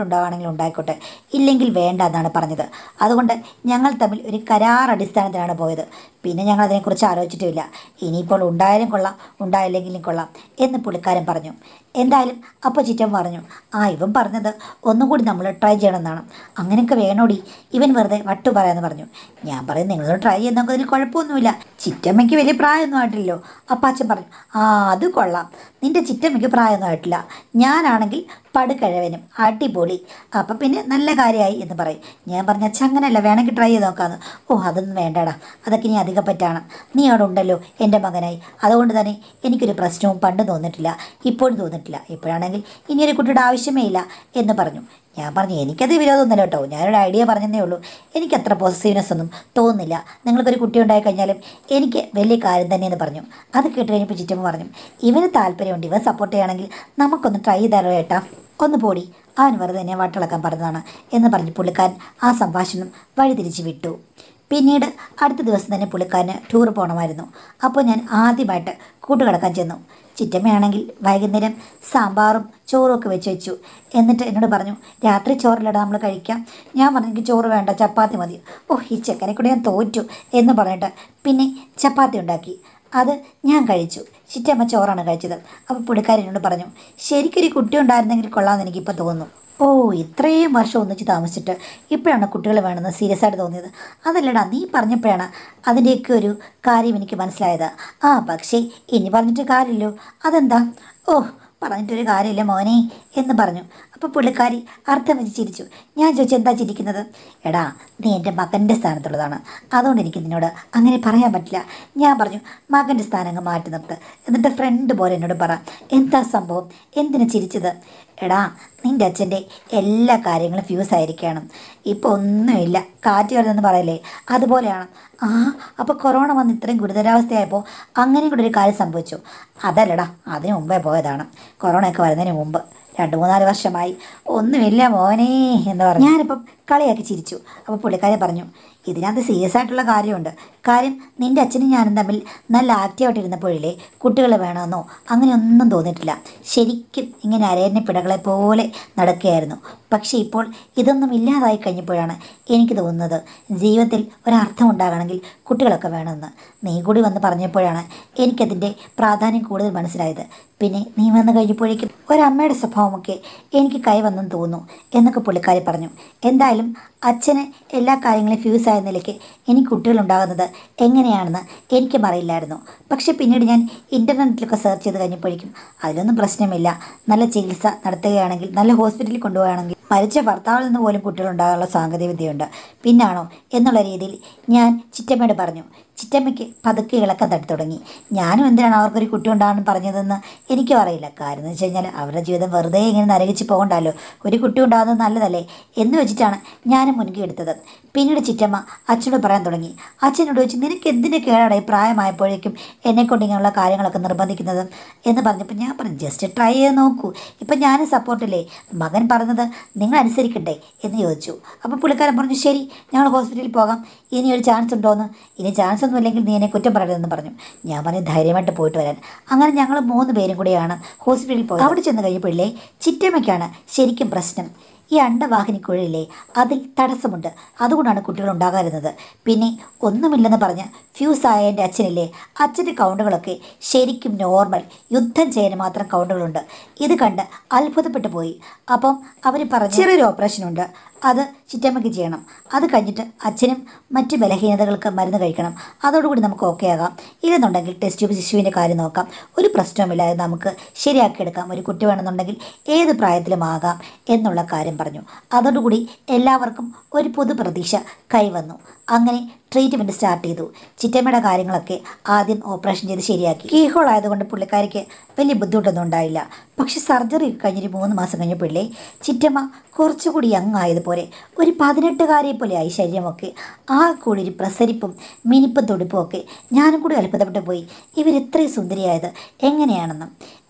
ഉണ്ടാവുകയാണെങ്കിൽ ഉണ്ടായിക്കോട്ടെ ഇല്ലെങ്കിൽ വേണ്ട എന്നാണ് പറഞ്ഞത് അതുകൊണ്ട് ഞങ്ങൾ തമ്മിൽ ഒരു കരാർ അടിസ്ഥാനത്തിലാണ് പോയത് പിന്നെ ഞങ്ങൾ അതിനെക്കുറിച്ച് ആലോചിച്ചിട്ടുമില്ല ഇനിയിപ്പോൾ ഉണ്ടായാലും കൊള്ളാം ഉണ്ടായില്ലെങ്കിലും കൊള്ളാം എന്ന് പുള്ളിക്കാരൻ പറഞ്ഞു എന്തായാലും അപ്പോൾ ചിറ്റൻ പറഞ്ഞു ആ ഇവൻ പറഞ്ഞത് ഒന്നും കൂടി നമ്മൾ ട്രൈ ചെയ്യണമെന്നാണ് അങ്ങനെയൊക്കെ വേണോടി ഇവൻ വെറുതെ വട്ടു പറയാമെന്ന് പറഞ്ഞു ഞാൻ പറയും നിങ്ങളൊന്ന് ട്രൈ ചെയ്ത് നമുക്ക് അതിൽ കുഴപ്പമൊന്നുമില്ല ചിറ്റമ്മയ്ക്ക് വലിയ പ്രായമൊന്നും ആയിട്ടില്ലല്ലോ അപ്പം അച്ഛൻ പറഞ്ഞു ആ അത് കൊള്ളാം നിൻ്റെ ചിറ്റമ്മയ്ക്ക് പ്രായമൊന്നും ആയിട്ടില്ല ഞാനാണെങ്കിൽ പടുകഴവനും അടിപൊളി അപ്പം പിന്നെ നല്ല കാര്യമായി എന്ന് പറയും ഞാൻ പറഞ്ഞ അച്ഛൻ അങ്ങനെയല്ല വേണമെങ്കിൽ ട്രൈ ചെയ്ത് നോക്കാമെന്ന് ഓ അതൊന്നും വേണ്ടടാ അതൊക്കെ ഇനി അധികം പറ്റാണ് നീ അവിടെ ഉണ്ടല്ലോ എൻ്റെ മകനായി അതുകൊണ്ട് തന്നെ എനിക്കൊരു പ്രശ്നവും പണ്ട് തോന്നിയിട്ടില്ല ഇപ്പോഴും തോന്നിയിട്ടില്ല ഇപ്പോഴാണെങ്കിൽ ഇനിയൊരു കുട്ടിയുടെ ആവശ്യമേ ഇല്ല എന്ന് പറഞ്ഞു ഞാൻ പറഞ്ഞു എനിക്കത് വിരോധമൊന്നുമില്ല കേട്ടോ ഞാനൊരു ഐഡിയ പറഞ്ഞതേ ഉള്ളൂ എനിക്ക് അത്ര പോസിറ്റീവ്നെസ് ഒന്നും തോന്നുന്നില്ല നിങ്ങൾക്കൊരു കുട്ടി ഉണ്ടായി കഴിഞ്ഞാലും എനിക്ക് വലിയ കാര്യം തന്നെയെന്ന് പറഞ്ഞു അത് കേട്ട് കഴിഞ്ഞപ്പോൾ ചിറ്റമ്മ പറഞ്ഞു ഇവന് താല്പര്യമുണ്ട് ഇവൻ സപ്പോർട്ട് ചെയ്യുകയാണെങ്കിൽ നമുക്കൊന്ന് ട്രൈ ചെയ്താലോ ഏട്ടാ ഒന്ന് പോടി അവൻ വെറുതെ എന്നെ വട്ടിളക്കാൻ പറഞ്ഞതാണ് എന്ന് പറഞ്ഞ് പുള്ളിക്കാരൻ ആ സംഭാഷണം വഴിതിരിച്ച് വിട്ടു പിന്നീട് അടുത്ത ദിവസം തന്നെ പുള്ളിക്കാരന് ടൂർ പോകണമായിരുന്നു അപ്പോൾ ഞാൻ ആദ്യമായിട്ട് കൂട്ടുകിടക്കാൻ ചെന്നു ചിറ്റമ്മയാണെങ്കിൽ വൈകുന്നേരം സാമ്പാറും ചോറും ഒക്കെ വെച്ച് വെച്ചു എന്നിട്ട് എന്നോട് പറഞ്ഞു രാത്രി ചോറിലടാ നമ്മൾ കഴിക്കാം ഞാൻ പറഞ്ഞു എനിക്ക് ചോറ് വേണ്ട ചപ്പാത്തി മതി ഓ ഈ ചെക്കനെ കൂടെ ഞാൻ തോറ്റു എന്ന് പറഞ്ഞിട്ട് പിന്നെ ചപ്പാത്തി ഉണ്ടാക്കി അത് ഞാൻ കഴിച്ചു ചിറ്റമ്മ ചോറാണ് കഴിച്ചത് അപ്പോൾ പുള്ളിക്കാരൻ എന്നോട് പറഞ്ഞു ശരിക്കൊരു കുട്ടി ഉണ്ടായിരുന്നെങ്കിൽ കൊള്ളാമെന്ന് എനിക്കിപ്പോൾ തോന്നുന്നു ഓ ഇത്രയും വർഷം ഒന്നിച്ച് താമസിച്ചിട്ട് ഇപ്പോഴാണ് കുട്ടികൾ വേണമെന്ന് സീരിയസ് ആയിട്ട് തോന്നിയത് അതല്ലടാ നീ പറഞ്ഞപ്പോഴാണ് അതിൻ്റെയൊക്കെ ഒരു കാര്യം എനിക്ക് മനസ്സിലായത് ആ പക്ഷേ ഇനി പറഞ്ഞിട്ട് കാര്യമില്ലല്ലോ അതെന്താ ഓ പറഞ്ഞിട്ടൊരു കാര്യമില്ല മോനെ എന്ന് പറഞ്ഞു അപ്പോൾ പുള്ളിക്കാരി അർത്ഥം വെച്ച് ചിരിച്ചു ഞാൻ ചോദിച്ചു എന്താ ചിരിക്കുന്നത് എടാ നീ എൻ്റെ മകൻ്റെ സ്ഥാനത്തുള്ളതാണ് അതുകൊണ്ട് എനിക്ക് നിന്നോട് അങ്ങനെ പറയാൻ പറ്റില്ല ഞാൻ പറഞ്ഞു മകൻ്റെ സ്ഥാനം അങ്ങ് മാറ്റി നിർത്ത് എന്നിട്ട് ഫ്രണ്ട് പോലെ എന്നോട് പറ എന്താ സംഭവം എന്തിനു ചിരിച്ചത് എടാ നിൻ്റെ അച്ഛൻ്റെ എല്ലാ കാര്യങ്ങളും ഫ്യൂസ് ആയിരിക്കണം ഇപ്പോൾ ഒന്നുമില്ല കാറ്റ് വരുന്നെന്ന് പറയല്ലേ അതുപോലെയാണ് ആ അപ്പോൾ കൊറോണ വന്ന് ഇത്രയും ഗുരുതരാവസ്ഥയായപ്പോൾ അങ്ങനെയും കൂടെ ഒരു കാര്യം സംഭവിച്ചു അതല്ലടാ അതിന് മുമ്പേ പോയതാണ് കൊറോണയൊക്കെ വരുന്നതിന് മുമ്പ് രണ്ട് മൂന്നാല് വർഷമായി ഒന്നുമില്ല മോനെ എന്ന് പറഞ്ഞു ഞാനിപ്പം കളിയാക്കി ചിരിച്ചു അപ്പോൾ പുള്ളിക്കാരി പറഞ്ഞു ഇതിനകത്ത് സീരിയസ് ആയിട്ടുള്ള കാര്യമുണ്ട് കാര്യം നിൻ്റെ അച്ഛനും ഞാനും തമ്മിൽ നല്ല ആക്റ്റീവായിട്ടിരുന്നപ്പോഴില്ലേ കുട്ടികൾ വേണമെന്നോ അങ്ങനെയൊന്നും തോന്നിയിട്ടില്ല ശരിക്കും ഇങ്ങനെ അരയന്നെ പിടകളെ പോലെ നടക്കുകയായിരുന്നു പക്ഷേ ഇപ്പോൾ ഇതൊന്നും ഇല്ലാതായി കഴിഞ്ഞപ്പോഴാണ് എനിക്ക് തോന്നുന്നത് ജീവിതത്തിൽ ഒരർത്ഥം ഉണ്ടാകണമെങ്കിൽ കുട്ടികളൊക്കെ വേണമെന്ന് നീ കൂടി വന്ന് പറഞ്ഞപ്പോഴാണ് എനിക്കതിൻ്റെ പ്രാധാന്യം കൂടുതൽ മനസ്സിലായത് പിന്നെ നീ വന്നു കഴിഞ്ഞപ്പോഴേക്കും ഒരമ്മയുടെ സ്വഭാവമൊക്കെ എനിക്ക് കൈവന്നെന്ന് തോന്നുന്നു എന്നൊക്കെ പുള്ളിക്കാരി പറഞ്ഞു എന്തായാലും അച്ഛന് എല്ലാ കാര്യങ്ങളും ഫ്യൂസ് ആയ നിലയ്ക്ക് എനിക്ക് കുട്ടികളുണ്ടാകുന്നത് എങ്ങനെയാണെന്ന് എനിക്കും അറിയില്ലായിരുന്നു പക്ഷെ പിന്നീട് ഞാൻ ഇൻ്റർനെറ്റിലൊക്കെ സെർച്ച് ചെയ്ത് കഴിഞ്ഞപ്പോഴേക്കും അതിലൊന്നും പ്രശ്നമില്ല നല്ല ചികിത്സ നടത്തുകയാണെങ്കിൽ നല്ല ഹോസ്പിറ്റലിൽ കൊണ്ടുപോവുകയാണെങ്കിൽ മരിച്ച ഭർത്താവിൽ നിന്ന് പോലും കുട്ടികളുണ്ടാകാനുള്ള സാങ്കേതിക വിദ്യയുണ്ട് പിന്നാണോ എന്നുള്ള രീതിയിൽ ഞാൻ ചിറ്റമ്മയോട് പറഞ്ഞു ചിറ്റമ്മയ്ക്ക് പതുക്കെ ഇളക്കം തട്ടി തുടങ്ങി ഞാനും എന്തിനാണ് അവർക്കൊരു കുട്ടി ഉണ്ടാകണം പറഞ്ഞതെന്ന് എനിക്കും അറിയില്ല കാര്യം എന്ന് വെച്ച് കഴിഞ്ഞാൽ അവരുടെ ജീവിതം വെറുതെ ഇങ്ങനെ നരകിച്ച് പോകണ്ടല്ലോ ഒരു കുട്ടി ഉണ്ടാകുന്നത് നല്ലതല്ലേ എന്ന് വെച്ചിട്ടാണ് ഞാനും മുൻകൈ എടുത്തത് പിന്നീട് ചിറ്റമ്മ അച്ഛനോട് പറയാൻ തുടങ്ങി അച്ഛനോട് ചോദിച്ചു നിനക്ക് എന്തിൻ്റെ കേടാണ് ഈ പ്രായമായപ്പോഴേക്കും എന്നെക്കൊണ്ട് ഇങ്ങനെയുള്ള കാര്യങ്ങളൊക്കെ നിർബന്ധിക്കുന്നത് എന്ന് പറഞ്ഞപ്പോൾ ഞാൻ പറഞ്ഞു ജസ്റ്റ് ട്രൈ ചെയ്ത് നോക്കൂ ഇപ്പം ഞാനും സപ്പോർട്ടില്ലേ മകൻ പറഞ്ഞത് നിങ്ങൾ അനുസരിക്കണ്ടേ എന്ന് ചോദിച്ചു അപ്പോൾ പുള്ളിക്കാരൻ പറഞ്ഞു ശരി ഞങ്ങൾ ഹോസ്പിറ്റലിൽ പോകാം ഇനി ഒരു ചാൻസ് ഉണ്ടോയെന്ന് ഇനി ചാൻസ് ഒന്നും ഇല്ലെങ്കിൽ നീ എന്നെ കുറ്റം പറയരുതെന്ന് പറഞ്ഞു ഞാൻ പറഞ്ഞു ധൈര്യമായിട്ട് പോയിട്ട് വരാൻ അങ്ങനെ ഞങ്ങൾ മൂന്ന് പേരും കൂടിയാണ് ഹോസ്പിറ്റലിൽ പോയത് അവിടെ ചെന്ന് കഴിയുമ്പോഴേ ചിറ്റമ്മയ്ക്കാണ് ശരിക്കും പ്രശ്നം ഈ അണ്ടവാഹിനിക്കുഴലിലെ അതിൽ തടസ്സമുണ്ട് അതുകൊണ്ടാണ് കുട്ടികൾ ഉണ്ടാകാതിരുന്നത് പിന്നെ ഒന്നുമില്ലെന്ന് പറഞ്ഞ് ഫ്യൂസ് ആയ എൻ്റെ അച്ഛനില്ലേ അച്ഛൻ്റെ കൗണ്ടുകളൊക്കെ ശരിക്കും നോർമൽ യുദ്ധം ചെയ്യാൻ മാത്രം കൗണ്ടുകളുണ്ട് ഇത് കണ്ട് അത്ഭുതപ്പെട്ടു പോയി അപ്പം അവർ പറഞ്ഞു ചെറിയൊരു ഓപ്പറേഷനുണ്ട് അത് ചിറ്റമ്മയ്ക്ക് ചെയ്യണം അത് കഴിഞ്ഞിട്ട് അച്ഛനും മറ്റ് ബലഹീനതകൾക്ക് മരുന്ന് കഴിക്കണം അതോടുകൂടി നമുക്ക് ഓക്കെ ആകാം ഇല്ലെന്നുണ്ടെങ്കിൽ ടെസ്റ്റ് ട്യൂബ് ശിശുവിൻ്റെ കാര്യം നോക്കാം ഒരു പ്രശ്നവുമില്ലാതെ നമുക്ക് ശരിയാക്കിയെടുക്കാം ഒരു കുട്ടി വേണമെന്നുണ്ടെങ്കിൽ ഏത് പ്രായത്തിലും ആകാം എന്നുള്ള കാര്യം പറഞ്ഞു അതോടുകൂടി എല്ലാവർക്കും ഒരു പുതു പ്രതീക്ഷ കൈവന്നു അങ്ങനെ ട്രീറ്റ്മെൻറ്റ് സ്റ്റാർട്ട് ചെയ്തു ചിറ്റമ്മയുടെ കാര്യങ്ങളൊക്കെ ആദ്യം ഓപ്പറേഷൻ ചെയ്ത് ശരിയാക്കി കീ ഹോൾ ആയതുകൊണ്ട് പുള്ളിക്കാരിക്ക് വലിയ ബുദ്ധിമുട്ടൊന്നും ഉണ്ടായില്ല പക്ഷെ സർജറി കഴിഞ്ഞൊരു മൂന്ന് മാസം കഴിഞ്ഞപ്പോഴേ ചിറ്റമ്മ കുറച്ചുകൂടി യങ് ആയതുപോലെ ഒരു പതിനെട്ടുകാരിയെ പോലെ ആയി ശരീരമൊക്കെ ആ കൂടി ഒരു പ്രസരിപ്പും മിനിപ്പും തുടിപ്പും ഒക്കെ ഞാനും കൂടി അത്ഭുതപ്പെട്ടു പോയി ഇവരിത്രയും സുന്ദരിയായത് എങ്ങനെയാണെന്നും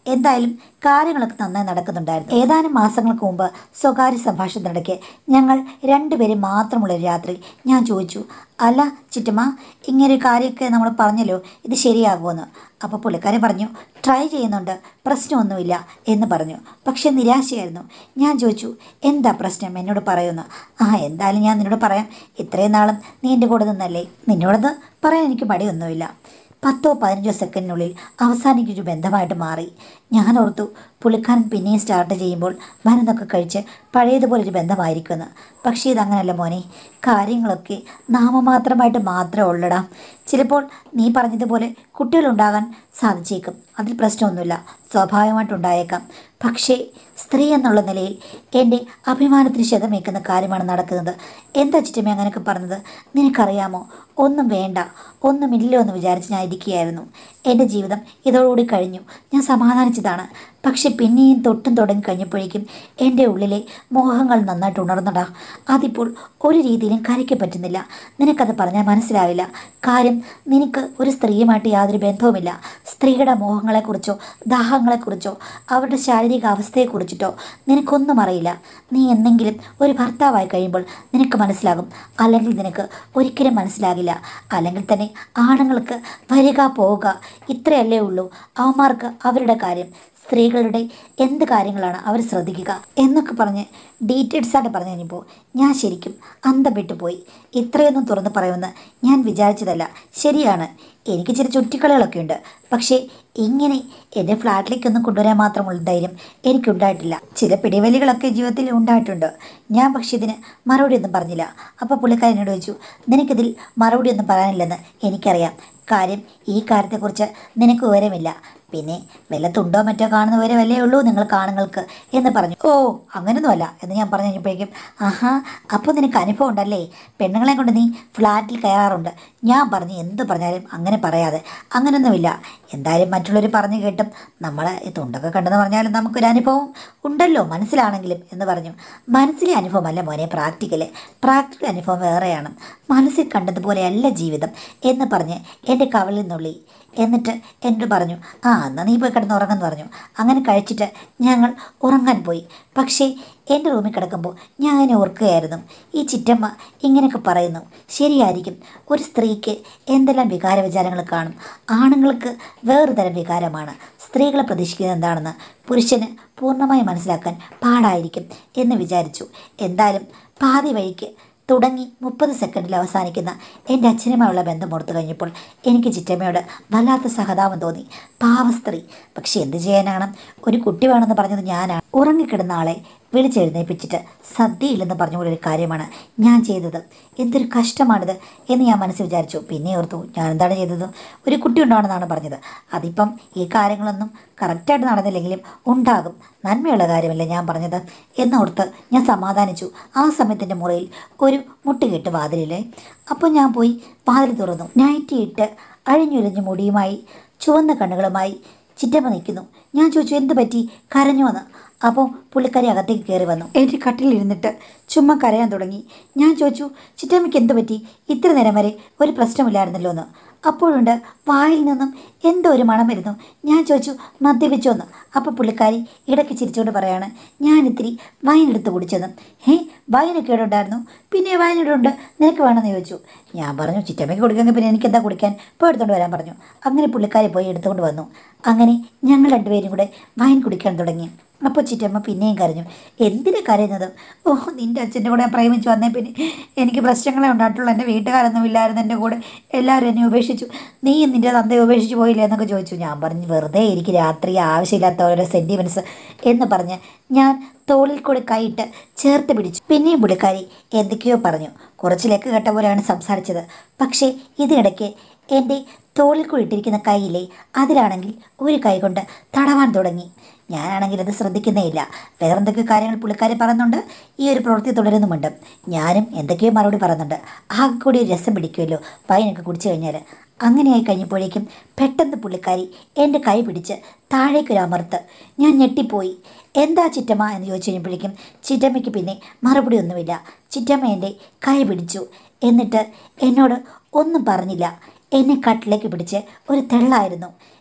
എന്തായാലും കാര്യങ്ങളൊക്കെ നന്നായി നടക്കുന്നുണ്ടായിരുന്നു ഏതാനും മാസങ്ങൾക്ക് മുമ്പ് സ്വകാര്യ സംഭാഷണത്തിനിടയ്ക്ക് ഞങ്ങൾ രണ്ടുപേരും മാത്രമുള്ള ഒരു രാത്രി ഞാൻ ചോദിച്ചു അല്ല ചിറ്റമ്മ ഇങ്ങനെ ഒരു കാര്യമൊക്കെ നമ്മൾ പറഞ്ഞല്ലോ ഇത് ശരിയാകുമെന്ന് അപ്പോൾ പുള്ളിക്കാരൻ പറഞ്ഞു ട്രൈ ചെയ്യുന്നുണ്ട് പ്രശ്നമൊന്നുമില്ല എന്ന് പറഞ്ഞു പക്ഷെ നിരാശയായിരുന്നു ഞാൻ ചോദിച്ചു എന്താ പ്രശ്നം എന്നോട് പറയുമെന്ന് ആ എന്തായാലും ഞാൻ നിന്നോട് പറയാം ഇത്രയും നാളും നീ എൻ്റെ കൂടെ നിന്നല്ലേ നിന്നോടത് പറയാൻ എനിക്ക് മടിയൊന്നുമില്ല പത്തോ പതിനഞ്ചോ സെക്കൻഡിനുള്ളിൽ അവസാനിക്കൊരു ബന്ധമായിട്ട് മാറി ഞാൻ ഓർത്തു പുള്ളിക്കാരൻ പിന്നെയും സ്റ്റാർട്ട് ചെയ്യുമ്പോൾ മരുന്നൊക്കെ കഴിച്ച് പഴയതുപോലെ ഒരു ബന്ധമായിരിക്കുമെന്ന് പക്ഷേ ഇതങ്ങനല്ല മോനെ കാര്യങ്ങളൊക്കെ നാമമാത്രമായിട്ട് മാത്രമേ ഉള്ളടാ ചിലപ്പോൾ നീ പറഞ്ഞതുപോലെ കുട്ടികളുണ്ടാകാൻ സാധിച്ചേക്കും അതിൽ പ്രശ്നമൊന്നുമില്ല സ്വാഭാവികമായിട്ടുണ്ടായേക്കാം പക്ഷേ സ്ത്രീ എന്നുള്ള നിലയിൽ എൻ്റെ അഭിമാനത്തിന് ക്ഷതമേക്കുന്ന കാര്യമാണ് നടക്കുന്നത് എന്താ ചിറ്റമ്മ അങ്ങനെയൊക്കെ പറഞ്ഞത് നിനക്കറിയാമോ ഒന്നും വേണ്ട ഒന്നുമില്ലോ എന്ന് വിചാരിച്ച് ഞാൻ ഇരിക്കുകയായിരുന്നു എൻ്റെ ജീവിതം ഇതോടുകൂടി കഴിഞ്ഞു ഞാൻ സമാധാനിച്ചതാണ് പക്ഷെ പിന്നെയും തൊട്ടും തുടങ്ങി കഴിഞ്ഞപ്പോഴേക്കും എൻ്റെ ഉള്ളിലെ മോഹങ്ങൾ നന്നായിട്ട് ഉണർന്നടാ അതിപ്പോൾ ഒരു രീതിയിലും കരയ്ക്ക് പറ്റുന്നില്ല നിനക്കത് പറഞ്ഞാൽ മനസ്സിലാവില്ല കാര്യം നിനക്ക് ഒരു സ്ത്രീയുമായിട്ട് യാതൊരു ബന്ധവുമില്ല സ്ത്രീയുടെ മോഹങ്ങളെക്കുറിച്ചോ ദാഹങ്ങളെക്കുറിച്ചോ അവരുടെ ശാരീരിക അവസ്ഥയെക്കുറിച്ചിട്ടോ നിനക്കൊന്നും അറിയില്ല നീ എന്തെങ്കിലും ഒരു ഭർത്താവായി കഴിയുമ്പോൾ നിനക്ക് മനസ്സിലാകും അല്ലെങ്കിൽ നിനക്ക് ഒരിക്കലും മനസ്സിലാകില്ല അല്ലെങ്കിൽ തന്നെ ആണുങ്ങൾക്ക് വരിക പോവുക ഇത്രയല്ലേ ഉള്ളൂ അവന്മാർക്ക് അവരുടെ കാര്യം സ്ത്രീകളുടെ എന്ത് കാര്യങ്ങളാണ് അവർ ശ്രദ്ധിക്കുക എന്നൊക്കെ പറഞ്ഞ് ഡീറ്റെയിൽസ് ആയിട്ട് പറഞ്ഞു കഴിഞ്ഞപ്പോൾ ഞാൻ ശരിക്കും അന്തം വിട്ടുപോയി ഇത്രയൊന്നും തുറന്ന് പറയുമെന്ന് ഞാൻ വിചാരിച്ചതല്ല ശരിയാണ് എനിക്ക് ചില ചുറ്റിക്കളികളൊക്കെ ഉണ്ട് പക്ഷേ ഇങ്ങനെ എൻ്റെ ഫ്ലാറ്റിലേക്കൊന്നും കൊണ്ടുവരാൻ മാത്രമുള്ള ധൈര്യം എനിക്കുണ്ടായിട്ടില്ല ചില പിടിവലികളൊക്കെ ജീവിതത്തിൽ ഉണ്ടായിട്ടുണ്ട് ഞാൻ പക്ഷേ ഇതിന് മറുപടി ഒന്നും പറഞ്ഞില്ല അപ്പോൾ പുള്ളിക്കാരൻ എന്നോട് ചോദിച്ചു നിനക്കിതിൽ മറുപടി ഒന്നും പറയാനില്ലെന്ന് എനിക്കറിയാം കാര്യം ഈ കാര്യത്തെക്കുറിച്ച് നിനക്ക് വിവരമില്ല പിന്നെ വല്ല തുണ്ടോ മറ്റോ കാണുന്ന വരെ വല്ലേ ഉള്ളൂ നിങ്ങൾ കാണുങ്ങൾക്ക് എന്ന് പറഞ്ഞു ഓ അങ്ങനൊന്നുമല്ല എന്ന് ഞാൻ പറഞ്ഞു കഴിഞ്ഞപ്പോഴേക്കും ആഹാ അപ്പോൾ നിനക്ക് അനുഭവം ഉണ്ടല്ലേ പെണ്ണുങ്ങളെ കൊണ്ട് നീ ഫ്ലാറ്റിൽ കയറാറുണ്ട് ഞാൻ പറഞ്ഞു എന്ത് പറഞ്ഞാലും അങ്ങനെ പറയാതെ അങ്ങനൊന്നുമില്ല എന്തായാലും മറ്റുള്ളവർ പറഞ്ഞു കേട്ടും നമ്മൾ ഈ തുണ്ടൊക്കെ കണ്ടെന്ന് പറഞ്ഞാലും നമുക്കൊരു അനുഭവം ഉണ്ടല്ലോ മനസ്സിലാണെങ്കിലും എന്ന് പറഞ്ഞു മനസ്സിലെ അനുഭവമല്ല മോനെ പ്രാക്ടിക്കല് പ്രാക്ടിക്കൽ അനുഭവം വേറെയാണ് മനസ്സിൽ കണ്ടതുപോലെയല്ല ജീവിതം എന്ന് പറഞ്ഞ് എൻ്റെ കവളിൽ നിന്നുള്ളി എന്നിട്ട് എന്നോട് പറഞ്ഞു ആ എന്നാൽ നീ പോയി കിടന്ന് ഉറങ്ങുമെന്ന് പറഞ്ഞു അങ്ങനെ കഴിച്ചിട്ട് ഞങ്ങൾ ഉറങ്ങാൻ പോയി പക്ഷേ എൻ്റെ റൂമിൽ കിടക്കുമ്പോൾ ഞാൻ അങ്ങനെ ഓർക്കുകയായിരുന്നു ഈ ചിറ്റമ്മ ഇങ്ങനെയൊക്കെ പറയുന്നു ശരിയായിരിക്കും ഒരു സ്ത്രീക്ക് എന്തെല്ലാം വികാര വിചാരങ്ങൾ കാണും ആണുങ്ങൾക്ക് വേറെ തരം വികാരമാണ് സ്ത്രീകളെ പ്രതീക്ഷിക്കുന്നത് എന്താണെന്ന് പുരുഷന് പൂർണ്ണമായി മനസ്സിലാക്കാൻ പാടായിരിക്കും എന്ന് വിചാരിച്ചു എന്തായാലും പാതി വഴിക്ക് തുടങ്ങി മുപ്പത് സെക്കൻഡിൽ അവസാനിക്കുന്ന എൻ്റെ അച്ഛനുമായുള്ള ബന്ധം ഓർത്തു കഴിഞ്ഞപ്പോൾ എനിക്ക് ചിറ്റമ്മയോട് വല്ലാത്ത സഹതാപം തോന്നി പാവ സ്ത്രീ പക്ഷെ എന്ത് ചെയ്യാനാണ് ഒരു കുട്ടി വേണമെന്ന് പറഞ്ഞത് ഞാനാണ് ഉറങ്ങിക്കിടന്ന ആളെ വിളിച്ചെഴുന്നേൽപ്പിച്ചിട്ട് സദ്യയില്ലെന്ന് പറഞ്ഞ പോലെ ഒരു കാര്യമാണ് ഞാൻ ചെയ്തത് എന്തൊരു കഷ്ടമാണിത് എന്ന് ഞാൻ മനസ്സിൽ വിചാരിച്ചു പിന്നെ ഓർത്തു ഞാൻ എന്താണ് ചെയ്തത് ഒരു കുട്ടി ഉണ്ടാവണമെന്നാണ് പറഞ്ഞത് അതിപ്പം ഈ കാര്യങ്ങളൊന്നും കറക്റ്റായിട്ട് നടന്നില്ലെങ്കിലും ഉണ്ടാകും നന്മയുള്ള കാര്യമല്ലേ ഞാൻ പറഞ്ഞത് എന്നോർത്ത് ഞാൻ സമാധാനിച്ചു ആ സമയത്തിൻ്റെ മുറിയിൽ ഒരു മുട്ടുകെട്ട് വാതിലില്ലേ അപ്പോൾ ഞാൻ പോയി വാതിൽ തുറന്നു നൈറ്റി ഇട്ട് അഴിഞ്ഞുരിഞ്ഞ മുടിയുമായി ചുവന്ന കണ്ണുകളുമായി ചിറ്റമ്മ നിൽക്കുന്നു ഞാൻ ചോദിച്ചു എന്ത് പറ്റി കരഞ്ഞു എന്ന് അപ്പോൾ പുള്ളിക്കാരി അകത്തേക്ക് കയറി വന്നു എൻ്റെ കട്ടിലിരുന്നിട്ട് ചുമ്മാ കരയാൻ തുടങ്ങി ഞാൻ ചോദിച്ചു ചിറ്റമ്മയ്ക്ക് എന്ത് പറ്റി ഇത്ര നേരം വരെ ഒരു പ്രശ്നമില്ലായിരുന്നല്ലോ എന്ന് അപ്പോഴുണ്ട് വായിൽ നിന്നും എന്തോ ഒരു മണം വരുന്നു ഞാൻ ചോദിച്ചു മദ്യപിച്ചോ എന്ന് അപ്പോൾ പുള്ളിക്കാരി ഇടയ്ക്ക് ചിരിച്ചുകൊണ്ട് പറയാണ് ഞാൻ ഇത്തിരി വൈൻ എടുത്ത് കുടിച്ചെന്ന് ഹേ വൈനൊക്കെ ഇവിടെ ഉണ്ടായിരുന്നു പിന്നെ വൈൻ ഇവിടെ ഉണ്ട് നിനക്ക് വേണമെന്ന് ചോദിച്ചു ഞാൻ പറഞ്ഞു ചിറ്റമ്മയ്ക്ക് കുടിക്കാമെങ്കിൽ പിന്നെ എനിക്ക് എന്താ കുടിക്കാൻ പോയി എടുത്തുകൊണ്ട് വരാൻ പറഞ്ഞു അങ്ങനെ പുള്ളിക്കാരി പോയി എടുത്തുകൊണ്ട് വന്നു അങ്ങനെ ഞങ്ങൾ രണ്ടുപേരും കൂടെ വൈൻ കുടിക്കാൻ തുടങ്ങി അപ്പോൾ ചിറ്റമ്മ പിന്നെയും കരഞ്ഞു എന്തിനാ കരയുന്നത് ഓ നിൻ്റെ അച്ഛൻ്റെ കൂടെ പ്രേമിച്ച് വന്നേ പിന്നെ എനിക്ക് പ്രശ്നങ്ങളെ ഉണ്ടായിട്ടുള്ളൂ എൻ്റെ വീട്ടുകാരൊന്നും ഇല്ലായിരുന്നു എൻ്റെ കൂടെ എല്ലാവരും എന്നെ ഉപേക്ഷിച്ചു നീ നിൻ്റെ തന്തയെ ഉപേക്ഷിച്ച് പോയില്ലേ എന്നൊക്കെ ചോദിച്ചു ഞാൻ പറഞ്ഞു വെറുതെ എനിക്ക് രാത്രി ആവശ്യമില്ലാത്ത ഓരോ സെൻറ്റിമെൻറ്റ്സ് എന്ന് പറഞ്ഞ് ഞാൻ തോളിൽ കൂടെ കൈയിട്ട് ചേർത്ത് പിടിച്ചു പിന്നെയും പുള്ളിക്കാരി എന്തൊക്കെയോ പറഞ്ഞു കുറച്ച് ലെക്ക് കേട്ട പോലെയാണ് സംസാരിച്ചത് പക്ഷേ ഇതിനിടയ്ക്ക് എൻ്റെ തോളിൽ കൂടി ഇട്ടിരിക്കുന്ന കൈയിലെ അതിലാണെങ്കിൽ ഒരു കൈ കൊണ്ട് തടവാൻ തുടങ്ങി ഞാനാണെങ്കിൽ അത് ശ്രദ്ധിക്കുന്നേ ഇല്ല വേറെന്തൊക്കെയോ കാര്യങ്ങൾ പുള്ളിക്കാരി പറയുന്നുണ്ട് ഈ ഒരു പ്രവൃത്തി തുടരുന്നുമുണ്ട് ഞാനും എന്തൊക്കെയോ മറുപടി പറയുന്നുണ്ട് ആകെ കൂടി ഒരു രസം പിടിക്കുമല്ലോ പൈനൊക്കെ കുടിച്ചു കഴിഞ്ഞാൽ അങ്ങനെയായി കഴിഞ്ഞപ്പോഴേക്കും പെട്ടെന്ന് പുള്ളിക്കാരി എൻ്റെ കൈ പിടിച്ച് താഴേക്കൊരു അമർത്ത് ഞാൻ ഞെട്ടിപ്പോയി എന്താ ചിറ്റമ്മ എന്ന് ചോദിച്ചു കഴിഞ്ഞപ്പോഴേക്കും ചിറ്റമ്മയ്ക്ക് പിന്നെ മറുപടി ഒന്നുമില്ല ചിറ്റമ്മ എൻ്റെ കൈ പിടിച്ചു എന്നിട്ട് എന്നോട് ഒന്നും പറഞ്ഞില്ല എന്നെ കട്ടിലേക്ക് പിടിച്ച് ഒരു തെള്ളായിരുന്നു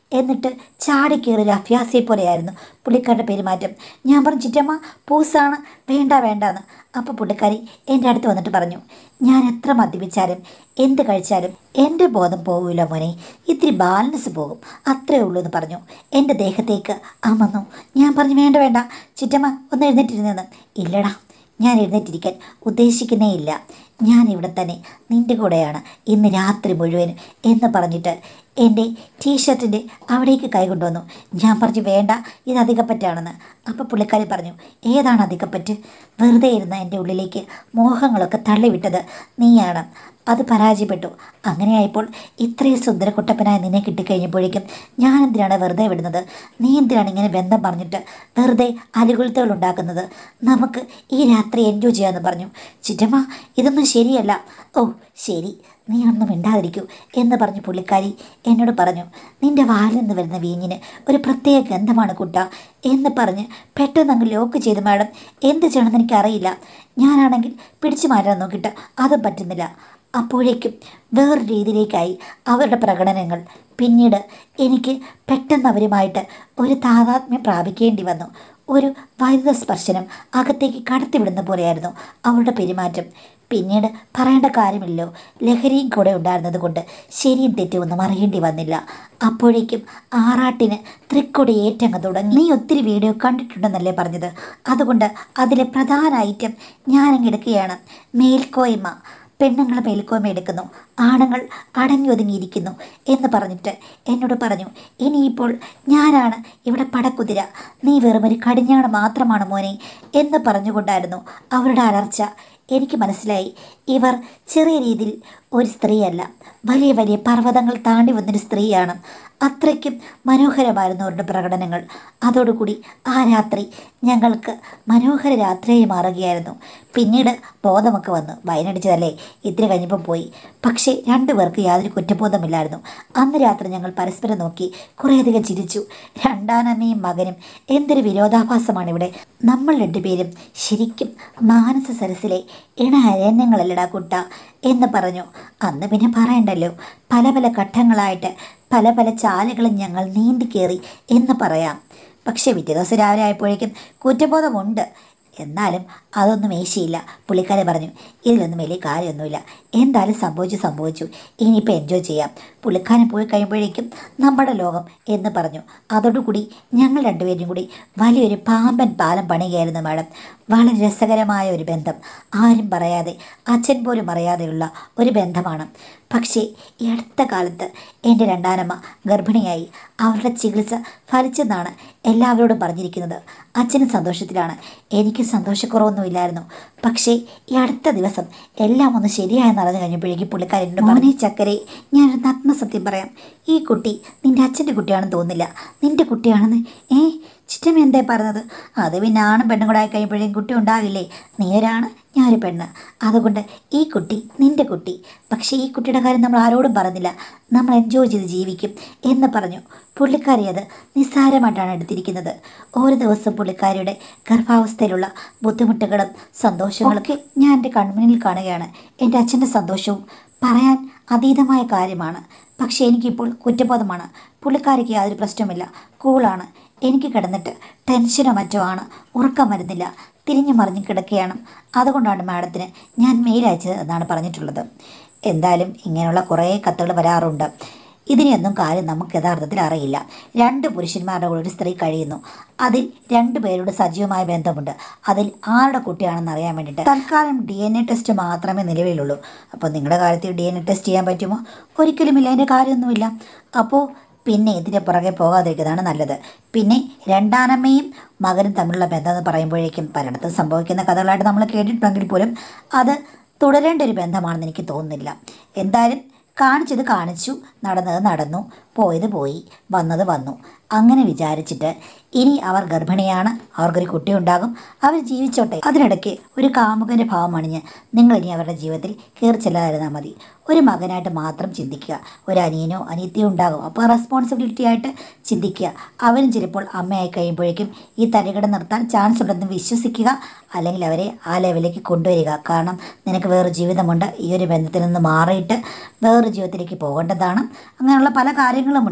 എന്നിട്ട് ചാടിക്കേറി ഒരു അഭ്യാസിയെ പോലെയായിരുന്നു പുള്ളിക്കാരുടെ പെരുമാറ്റം ഞാൻ പറഞ്ഞു ചിറ്റമ്മ പൂസാണ് വേണ്ട വേണ്ടാന്ന് അപ്പോൾ പുള്ളിക്കാരി എൻ്റെ അടുത്ത് വന്നിട്ട് പറഞ്ഞു ഞാൻ എത്ര മദ്യപിച്ചാലും എന്ത് കഴിച്ചാലും എൻ്റെ ബോധം പോകില്ല മോനെ ഇത്തിരി ബാലൻസ് പോകും അത്രേ ഉള്ളൂ എന്ന് പറഞ്ഞു എൻ്റെ ദേഹത്തേക്ക് അമന്നു ഞാൻ പറഞ്ഞു വേണ്ട വേണ്ട ചിറ്റമ്മ ഒന്ന് എഴുന്നേറ്റിരുന്നെന്ന് ഇല്ലടാ ഞാൻ എഴുന്നേറ്റിരിക്കാൻ ഉദ്ദേശിക്കുന്നേ ഇല്ല ഞാൻ ഇവിടെ തന്നെ നിൻ്റെ കൂടെയാണ് ഇന്ന് രാത്രി മുഴുവനും എന്ന് പറഞ്ഞിട്ട് എൻ്റെ ടീഷർട്ടിൻ്റെ അവിടേക്ക് കൈ കൊണ്ടുവന്നു ഞാൻ പറഞ്ഞു വേണ്ട ഇത് അധികപ്പറ്റാണെന്ന് അപ്പോൾ പുള്ളിക്കാരി പറഞ്ഞു ഏതാണ് അധികപ്പറ്റ് വെറുതെ ഇരുന്ന എൻ്റെ ഉള്ളിലേക്ക് മോഹങ്ങളൊക്കെ തള്ളിവിട്ടത് നീയാണ് അത് പരാജയപ്പെട്ടു അങ്ങനെയായപ്പോൾ ഇത്രയും സുന്ദരക്കുട്ടപ്പനായ നിന്നെ കിട്ടിക്കഴിഞ്ഞപ്പോഴേക്കും ഞാൻ എന്തിനാണ് വെറുതെ വിടുന്നത് നീ എന്തിനാണ് ഇങ്ങനെ ബന്ധം പറഞ്ഞിട്ട് വെറുതെ അലുകുലത്തുകൾ ഉണ്ടാക്കുന്നത് നമുക്ക് ഈ രാത്രി എൻജോയ് ചെയ്യാമെന്ന് പറഞ്ഞു ചിറ്റമ്മ ഇതൊന്നും ശരിയല്ല ഓ ശരി നീ ഒന്നും മിണ്ടാതിരിക്കൂ എന്ന് പറഞ്ഞ് പുള്ളിക്കാരി എന്നോട് പറഞ്ഞു നിന്റെ വാലിൽ നിന്ന് വരുന്ന വീഞ്ഞിന് ഒരു പ്രത്യേക ഗന്ധമാണ് കുട്ട എന്ന് പറഞ്ഞ് പെട്ടെന്ന് അങ്ങ് ലോക്ക് ചെയ്ത് മാഡം എന്ത് ചെയ്യണമെന്ന് എനിക്കറിയില്ല ഞാനാണെങ്കിൽ പിടിച്ചു മാറ്റാൻ നോക്കിയിട്ട് അതും പറ്റുന്നില്ല അപ്പോഴേക്കും വേറൊരു രീതിയിലേക്കായി അവരുടെ പ്രകടനങ്ങൾ പിന്നീട് എനിക്ക് പെട്ടെന്ന് അവരുമായിട്ട് ഒരു താതാത്മ്യം പ്രാപിക്കേണ്ടി വന്നു ഒരു വൈദ്യുത സ്പർശനം അകത്തേക്ക് കടത്തിവിടുന്ന പോലെയായിരുന്നു അവരുടെ പെരുമാറ്റം പിന്നീട് പറയേണ്ട കാര്യമില്ലല്ലോ ലഹരിയും കൂടെ ഉണ്ടായിരുന്നത് കൊണ്ട് ശരിയും തെറ്റുമൊന്നും അറിയേണ്ടി വന്നില്ല അപ്പോഴേക്കും ആറാട്ടിന് തൃക്കൊടി ഏറ്റങ്ങ് തുടങ്ങി നീ ഒത്തിരി വീഡിയോ കണ്ടിട്ടുണ്ടെന്നല്ലേ പറഞ്ഞത് അതുകൊണ്ട് അതിലെ പ്രധാന ഐറ്റം ഞാനങ്ങ് എടുക്കുകയാണ് മേൽക്കോയ്മ പെണ്ണുങ്ങൾ മേൽക്കോയ്മ എടുക്കുന്നു ആണുങ്ങൾ അടങ്ങി ഒതുങ്ങിയിരിക്കുന്നു എന്ന് പറഞ്ഞിട്ട് എന്നോട് പറഞ്ഞു ഇനിയിപ്പോൾ ഞാനാണ് ഇവിടെ പടക്കുതിര നീ വെറുമൊരു കടിഞ്ഞാണ് മാത്രമാണ് മോനെ എന്ന് പറഞ്ഞുകൊണ്ടായിരുന്നു അവരുടെ അലർച്ച എനിക്ക് മനസ്സിലായി ഇവർ ചെറിയ രീതിയിൽ ഒരു സ്ത്രീയല്ല വലിയ വലിയ പർവ്വതങ്ങൾ താണ്ടി വന്നൊരു സ്ത്രീയാണ് അത്രയ്ക്കും മനോഹരമായിരുന്നു അവരുടെ പ്രകടനങ്ങൾ അതോടുകൂടി ആ രാത്രി ഞങ്ങൾക്ക് മനോഹര രാത്രിയായി മാറുകയായിരുന്നു പിന്നീട് ബോധമൊക്കെ വന്നു വയനടിച്ചതല്ലേ ഇത്തിരി കഴിഞ്ഞപ്പോൾ പോയി പക്ഷേ രണ്ടുപേർക്ക് യാതൊരു കുറ്റബോധമില്ലായിരുന്നു അന്ന് രാത്രി ഞങ്ങൾ പരസ്പരം നോക്കി കുറേയധികം ചിരിച്ചു രണ്ടാനമ്മയും മകനും എന്തൊരു വിരോധാഭാസമാണ് ഇവിടെ നമ്മൾ രണ്ടുപേരും ശരിക്കും മാനസ സരസിലെ ഇണ അരണ്യങ്ങളല്ലടാ കുട്ട എന്ന് പറഞ്ഞു അന്ന് പിന്നെ പറയണ്ടല്ലോ പല പല ഘട്ടങ്ങളായിട്ട് പല പല ചാലുകളും ഞങ്ങൾ നീന്തി കയറി എന്ന് പറയാം പക്ഷേ പിറ്റേ ദിവസം രാവിലെ ആയപ്പോഴേക്കും കുറ്റബോധമുണ്ട് എന്നാലും അതൊന്നും ഏശിയില്ല പുള്ളിക്കാരെ പറഞ്ഞു ഇതിലൊന്നും വലിയ കാര്യമൊന്നുമില്ല എന്തായാലും സംഭവിച്ചു സംഭവിച്ചു ഇനിയിപ്പോൾ എൻജോയ് ചെയ്യാം പുള്ളിക്കാരൻ പോയി കഴിയുമ്പോഴേക്കും നമ്മുടെ ലോകം എന്ന് പറഞ്ഞു അതോടുകൂടി ഞങ്ങൾ രണ്ടുപേരും കൂടി വലിയൊരു പാമ്പൻ പാലം പണിയുകയായിരുന്നു മാഡം വളരെ രസകരമായ ഒരു ബന്ധം ആരും പറയാതെ അച്ഛൻ പോലും അറിയാതെയുള്ള ഒരു ബന്ധമാണ് പക്ഷേ ഈ അടുത്ത കാലത്ത് എൻ്റെ രണ്ടാനമ്മ ഗർഭിണിയായി അവരുടെ ചികിത്സ ഫലിച്ചെന്നാണ് എല്ലാവരോടും പറഞ്ഞിരിക്കുന്നത് അച്ഛനും സന്തോഷത്തിലാണ് എനിക്ക് സന്തോഷക്കുറവൊന്നുമില്ലായിരുന്നു പക്ഷേ ഈ അടുത്ത ദിവസം എല്ലാം ഒന്ന് ശരിയായെന്ന് അറിഞ്ഞു കഴിഞ്ഞപ്പോഴേക്കും പുള്ളിക്കാരനോട് മോനെ ചക്കരെ ഞാനൊരു നഗ്ന സത്യം പറയാം ഈ കുട്ടി നിൻ്റെ അച്ഛൻ്റെ കുട്ടിയാണെന്ന് തോന്നുന്നില്ല നിൻ്റെ കുട്ടിയാണെന്ന് ഏ ചിറ്റമ്മ എന്തേ പറഞ്ഞത് അത് പിന്നെ ആണും പെണ്ണും കൂടെ ആയി കഴിയുമ്പോഴേക്കും കുട്ടി ഉണ്ടാകില്ലേ നീരാണ് ഞാനൊരു പെണ്ണ് അതുകൊണ്ട് ഈ കുട്ടി നിൻ്റെ കുട്ടി പക്ഷേ ഈ കുട്ടിയുടെ കാര്യം നമ്മൾ ആരോടും പറഞ്ഞില്ല നമ്മൾ എൻജോയ് ചെയ്ത് ജീവിക്കും എന്ന് പറഞ്ഞു പുള്ളിക്കാരി അത് നിസ്സാരമായിട്ടാണ് എടുത്തിരിക്കുന്നത് ഓരോ ദിവസം പുള്ളിക്കാരിയുടെ ഗർഭാവസ്ഥയിലുള്ള ബുദ്ധിമുട്ടുകളും സന്തോഷങ്ങളും ഒക്കെ ഞാൻ എൻ്റെ കൺമുന്നിൽ കാണുകയാണ് എൻ്റെ അച്ഛൻ്റെ സന്തോഷവും പറയാൻ അതീതമായ കാര്യമാണ് പക്ഷേ എനിക്കിപ്പോൾ കുറ്റബോധമാണ് പുള്ളിക്കാരിക്ക് യാതൊരു പ്രശ്നവുമില്ല കൂളാണ് എനിക്ക് കിടന്നിട്ട് ടെൻഷനോ മറ്റോ ആണ് ഉറക്കം വരുന്നില്ല തിരിഞ്ഞു മറിഞ്ഞ് കിടക്കുകയാണ് അതുകൊണ്ടാണ് മാഡത്തിന് ഞാൻ മെയിൽ അയച്ചത് എന്നാണ് പറഞ്ഞിട്ടുള്ളത് എന്തായാലും ഇങ്ങനെയുള്ള കുറേ കത്തുകൾ വരാറുണ്ട് ഇതിനെയൊന്നും കാര്യം നമുക്ക് യഥാർത്ഥത്തിൽ അറിയില്ല രണ്ട് പുരുഷന്മാരുടെ കൂടെ ഒരു സ്ത്രീ കഴിയുന്നു അതിൽ രണ്ടു പേരുടെ സജീവമായ ബന്ധമുണ്ട് അതിൽ ആരുടെ കുട്ടിയാണെന്ന് അറിയാൻ വേണ്ടിയിട്ട് തൽക്കാലം ഡി എൻ എ ടെസ്റ്റ് മാത്രമേ നിലവിലുള്ളൂ അപ്പോൾ നിങ്ങളുടെ കാര്യത്തിൽ ഡി എൻ എ ടെസ്റ്റ് ചെയ്യാൻ പറ്റുമോ ഒരിക്കലുമില്ല അതിൻ്റെ കാര്യമൊന്നുമില്ല അപ്പോൾ പിന്നെ ഇതിൻ്റെ പുറകെ പോകാതിരിക്കുന്നതാണ് നല്ലത് പിന്നെ രണ്ടാനമ്മയും മകനും തമ്മിലുള്ള ബന്ധം എന്ന് പറയുമ്പോഴേക്കും പലയിടത്തും സംഭവിക്കുന്ന കഥകളായിട്ട് നമ്മൾ കേട്ടിട്ടുണ്ടെങ്കിൽ പോലും അത് തുടരേണ്ട ഒരു ബന്ധമാണെന്ന് എനിക്ക് തോന്നുന്നില്ല എന്തായാലും കാണിച്ചത് കാണിച്ചു നടന്നത് നടന്നു പോയത് പോയി വന്നത് വന്നു അങ്ങനെ വിചാരിച്ചിട്ട് ഇനി അവർ ഗർഭിണിയാണ് അവർക്കൊരു കുട്ടി ഉണ്ടാകും അവർ ജീവിച്ചോട്ടെ അതിനിടയ്ക്ക് ഒരു കാമുകൻ്റെ ഭാവം അണിഞ്ഞ് നിങ്ങൾ ഇനി അവരുടെ ജീവിതത്തിൽ കയറി ചെല്ലാതിരുന്നാൽ മതി ഒരു മകനായിട്ട് മാത്രം ചിന്തിക്കുക ഒരു അനിയനോ അനിയത്തിയോ ഉണ്ടാകും അപ്പോൾ റെസ്പോൺസിബിലിറ്റി ആയിട്ട് ചിന്തിക്കുക അവരും ചിലപ്പോൾ അമ്മയായി കഴിയുമ്പോഴേക്കും ഈ തരികട നിർത്താൻ ചാൻസ് ഉണ്ടെന്ന് വിശ്വസിക്കുക അല്ലെങ്കിൽ അവരെ ആ ലെവലിലേക്ക് കൊണ്ടുവരിക കാരണം നിനക്ക് വേറൊരു ജീവിതമുണ്ട് ഈ ഒരു ബന്ധത്തിൽ നിന്ന് മാറിയിട്ട് വേറൊരു ജീവിതത്തിലേക്ക് പോകേണ്ടതാണ് അങ്ങനെയുള്ള പല കാര്യങ്ങളുമുണ്ട്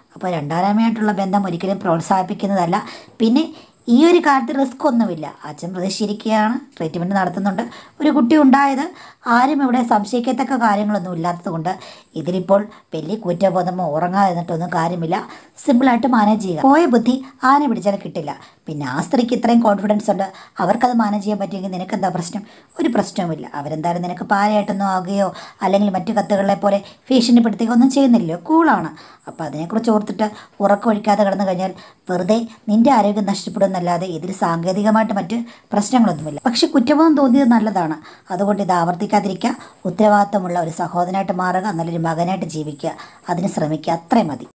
അപ്പോൾ രണ്ടാനമ്മയായിട്ടുള്ള ബന്ധം ഒരിക്കലും പ്രോത്സാഹിപ്പിക്കുന്നതല്ല പിന്നെ ഈ ഒരു കാര്യത്തിൽ റിസ്ക് ഒന്നുമില്ല അച്ഛൻ പ്രതീക്ഷിച്ചിരിക്കുകയാണ് ട്രീറ്റ്മെൻറ്റ് നടത്തുന്നുണ്ട് ഒരു കുട്ടി ഉണ്ടായത് ആരും ഇവിടെ സംശയിക്കത്തക്ക കാര്യങ്ങളൊന്നും ഇല്ലാത്തത് കൊണ്ട് ഇതിലിപ്പോൾ വലിയ കുറ്റബോധമോ ഉറങ്ങാതെ നിന്നിട്ടൊന്നും കാര്യമില്ല സിമ്പിളായിട്ട് മാനേജ് ചെയ്യുക പോയ ബുദ്ധി ആന പിടിച്ചാൽ കിട്ടില്ല പിന്നെ ആ സ്ത്രീക്ക് ഇത്രയും കോൺഫിഡൻസ് ഉണ്ട് അവർക്കത് മാനേജ് ചെയ്യാൻ പറ്റുമെങ്കിൽ നിനക്കെന്താ പ്രശ്നം ഒരു പ്രശ്നവുമില്ല അവരെന്തായാലും നിനക്ക് പാരയായിട്ടൊന്നും ആകുകയോ അല്ലെങ്കിൽ മറ്റു കത്തുകളെ പോലെ ഭീഷണിപ്പെടുത്തുകയോ ഒന്നും ചെയ്യുന്നില്ലല്ലോ കൂളാണ് അപ്പോൾ അതിനെക്കുറിച്ച് ഓർത്തിട്ട് ഉറക്കമൊഴിക്കാതെ കിടന്നു കഴിഞ്ഞാൽ വെറുതെ നിന്റെ ആരോഗ്യം നഷ്ടപ്പെടുമെന്നല്ലാതെ ഇതിൽ സാങ്കേതികമായിട്ട് മറ്റ് പ്രശ്നങ്ങളൊന്നുമില്ല പക്ഷെ കുറ്റബോധം തോന്നിയത് നല്ലതാണ് അതുകൊണ്ട് ഇത് ആവർത്തിക്കാതിരിക്കുക ഉത്തരവാദിത്തമുള്ള ഒരു സഹോദരനായിട്ട് മാറുക നല്ലൊരു മകനായിട്ട് ജീവിക്കുക അതിന് ശ്രമിക്കുക അത്രയും മതി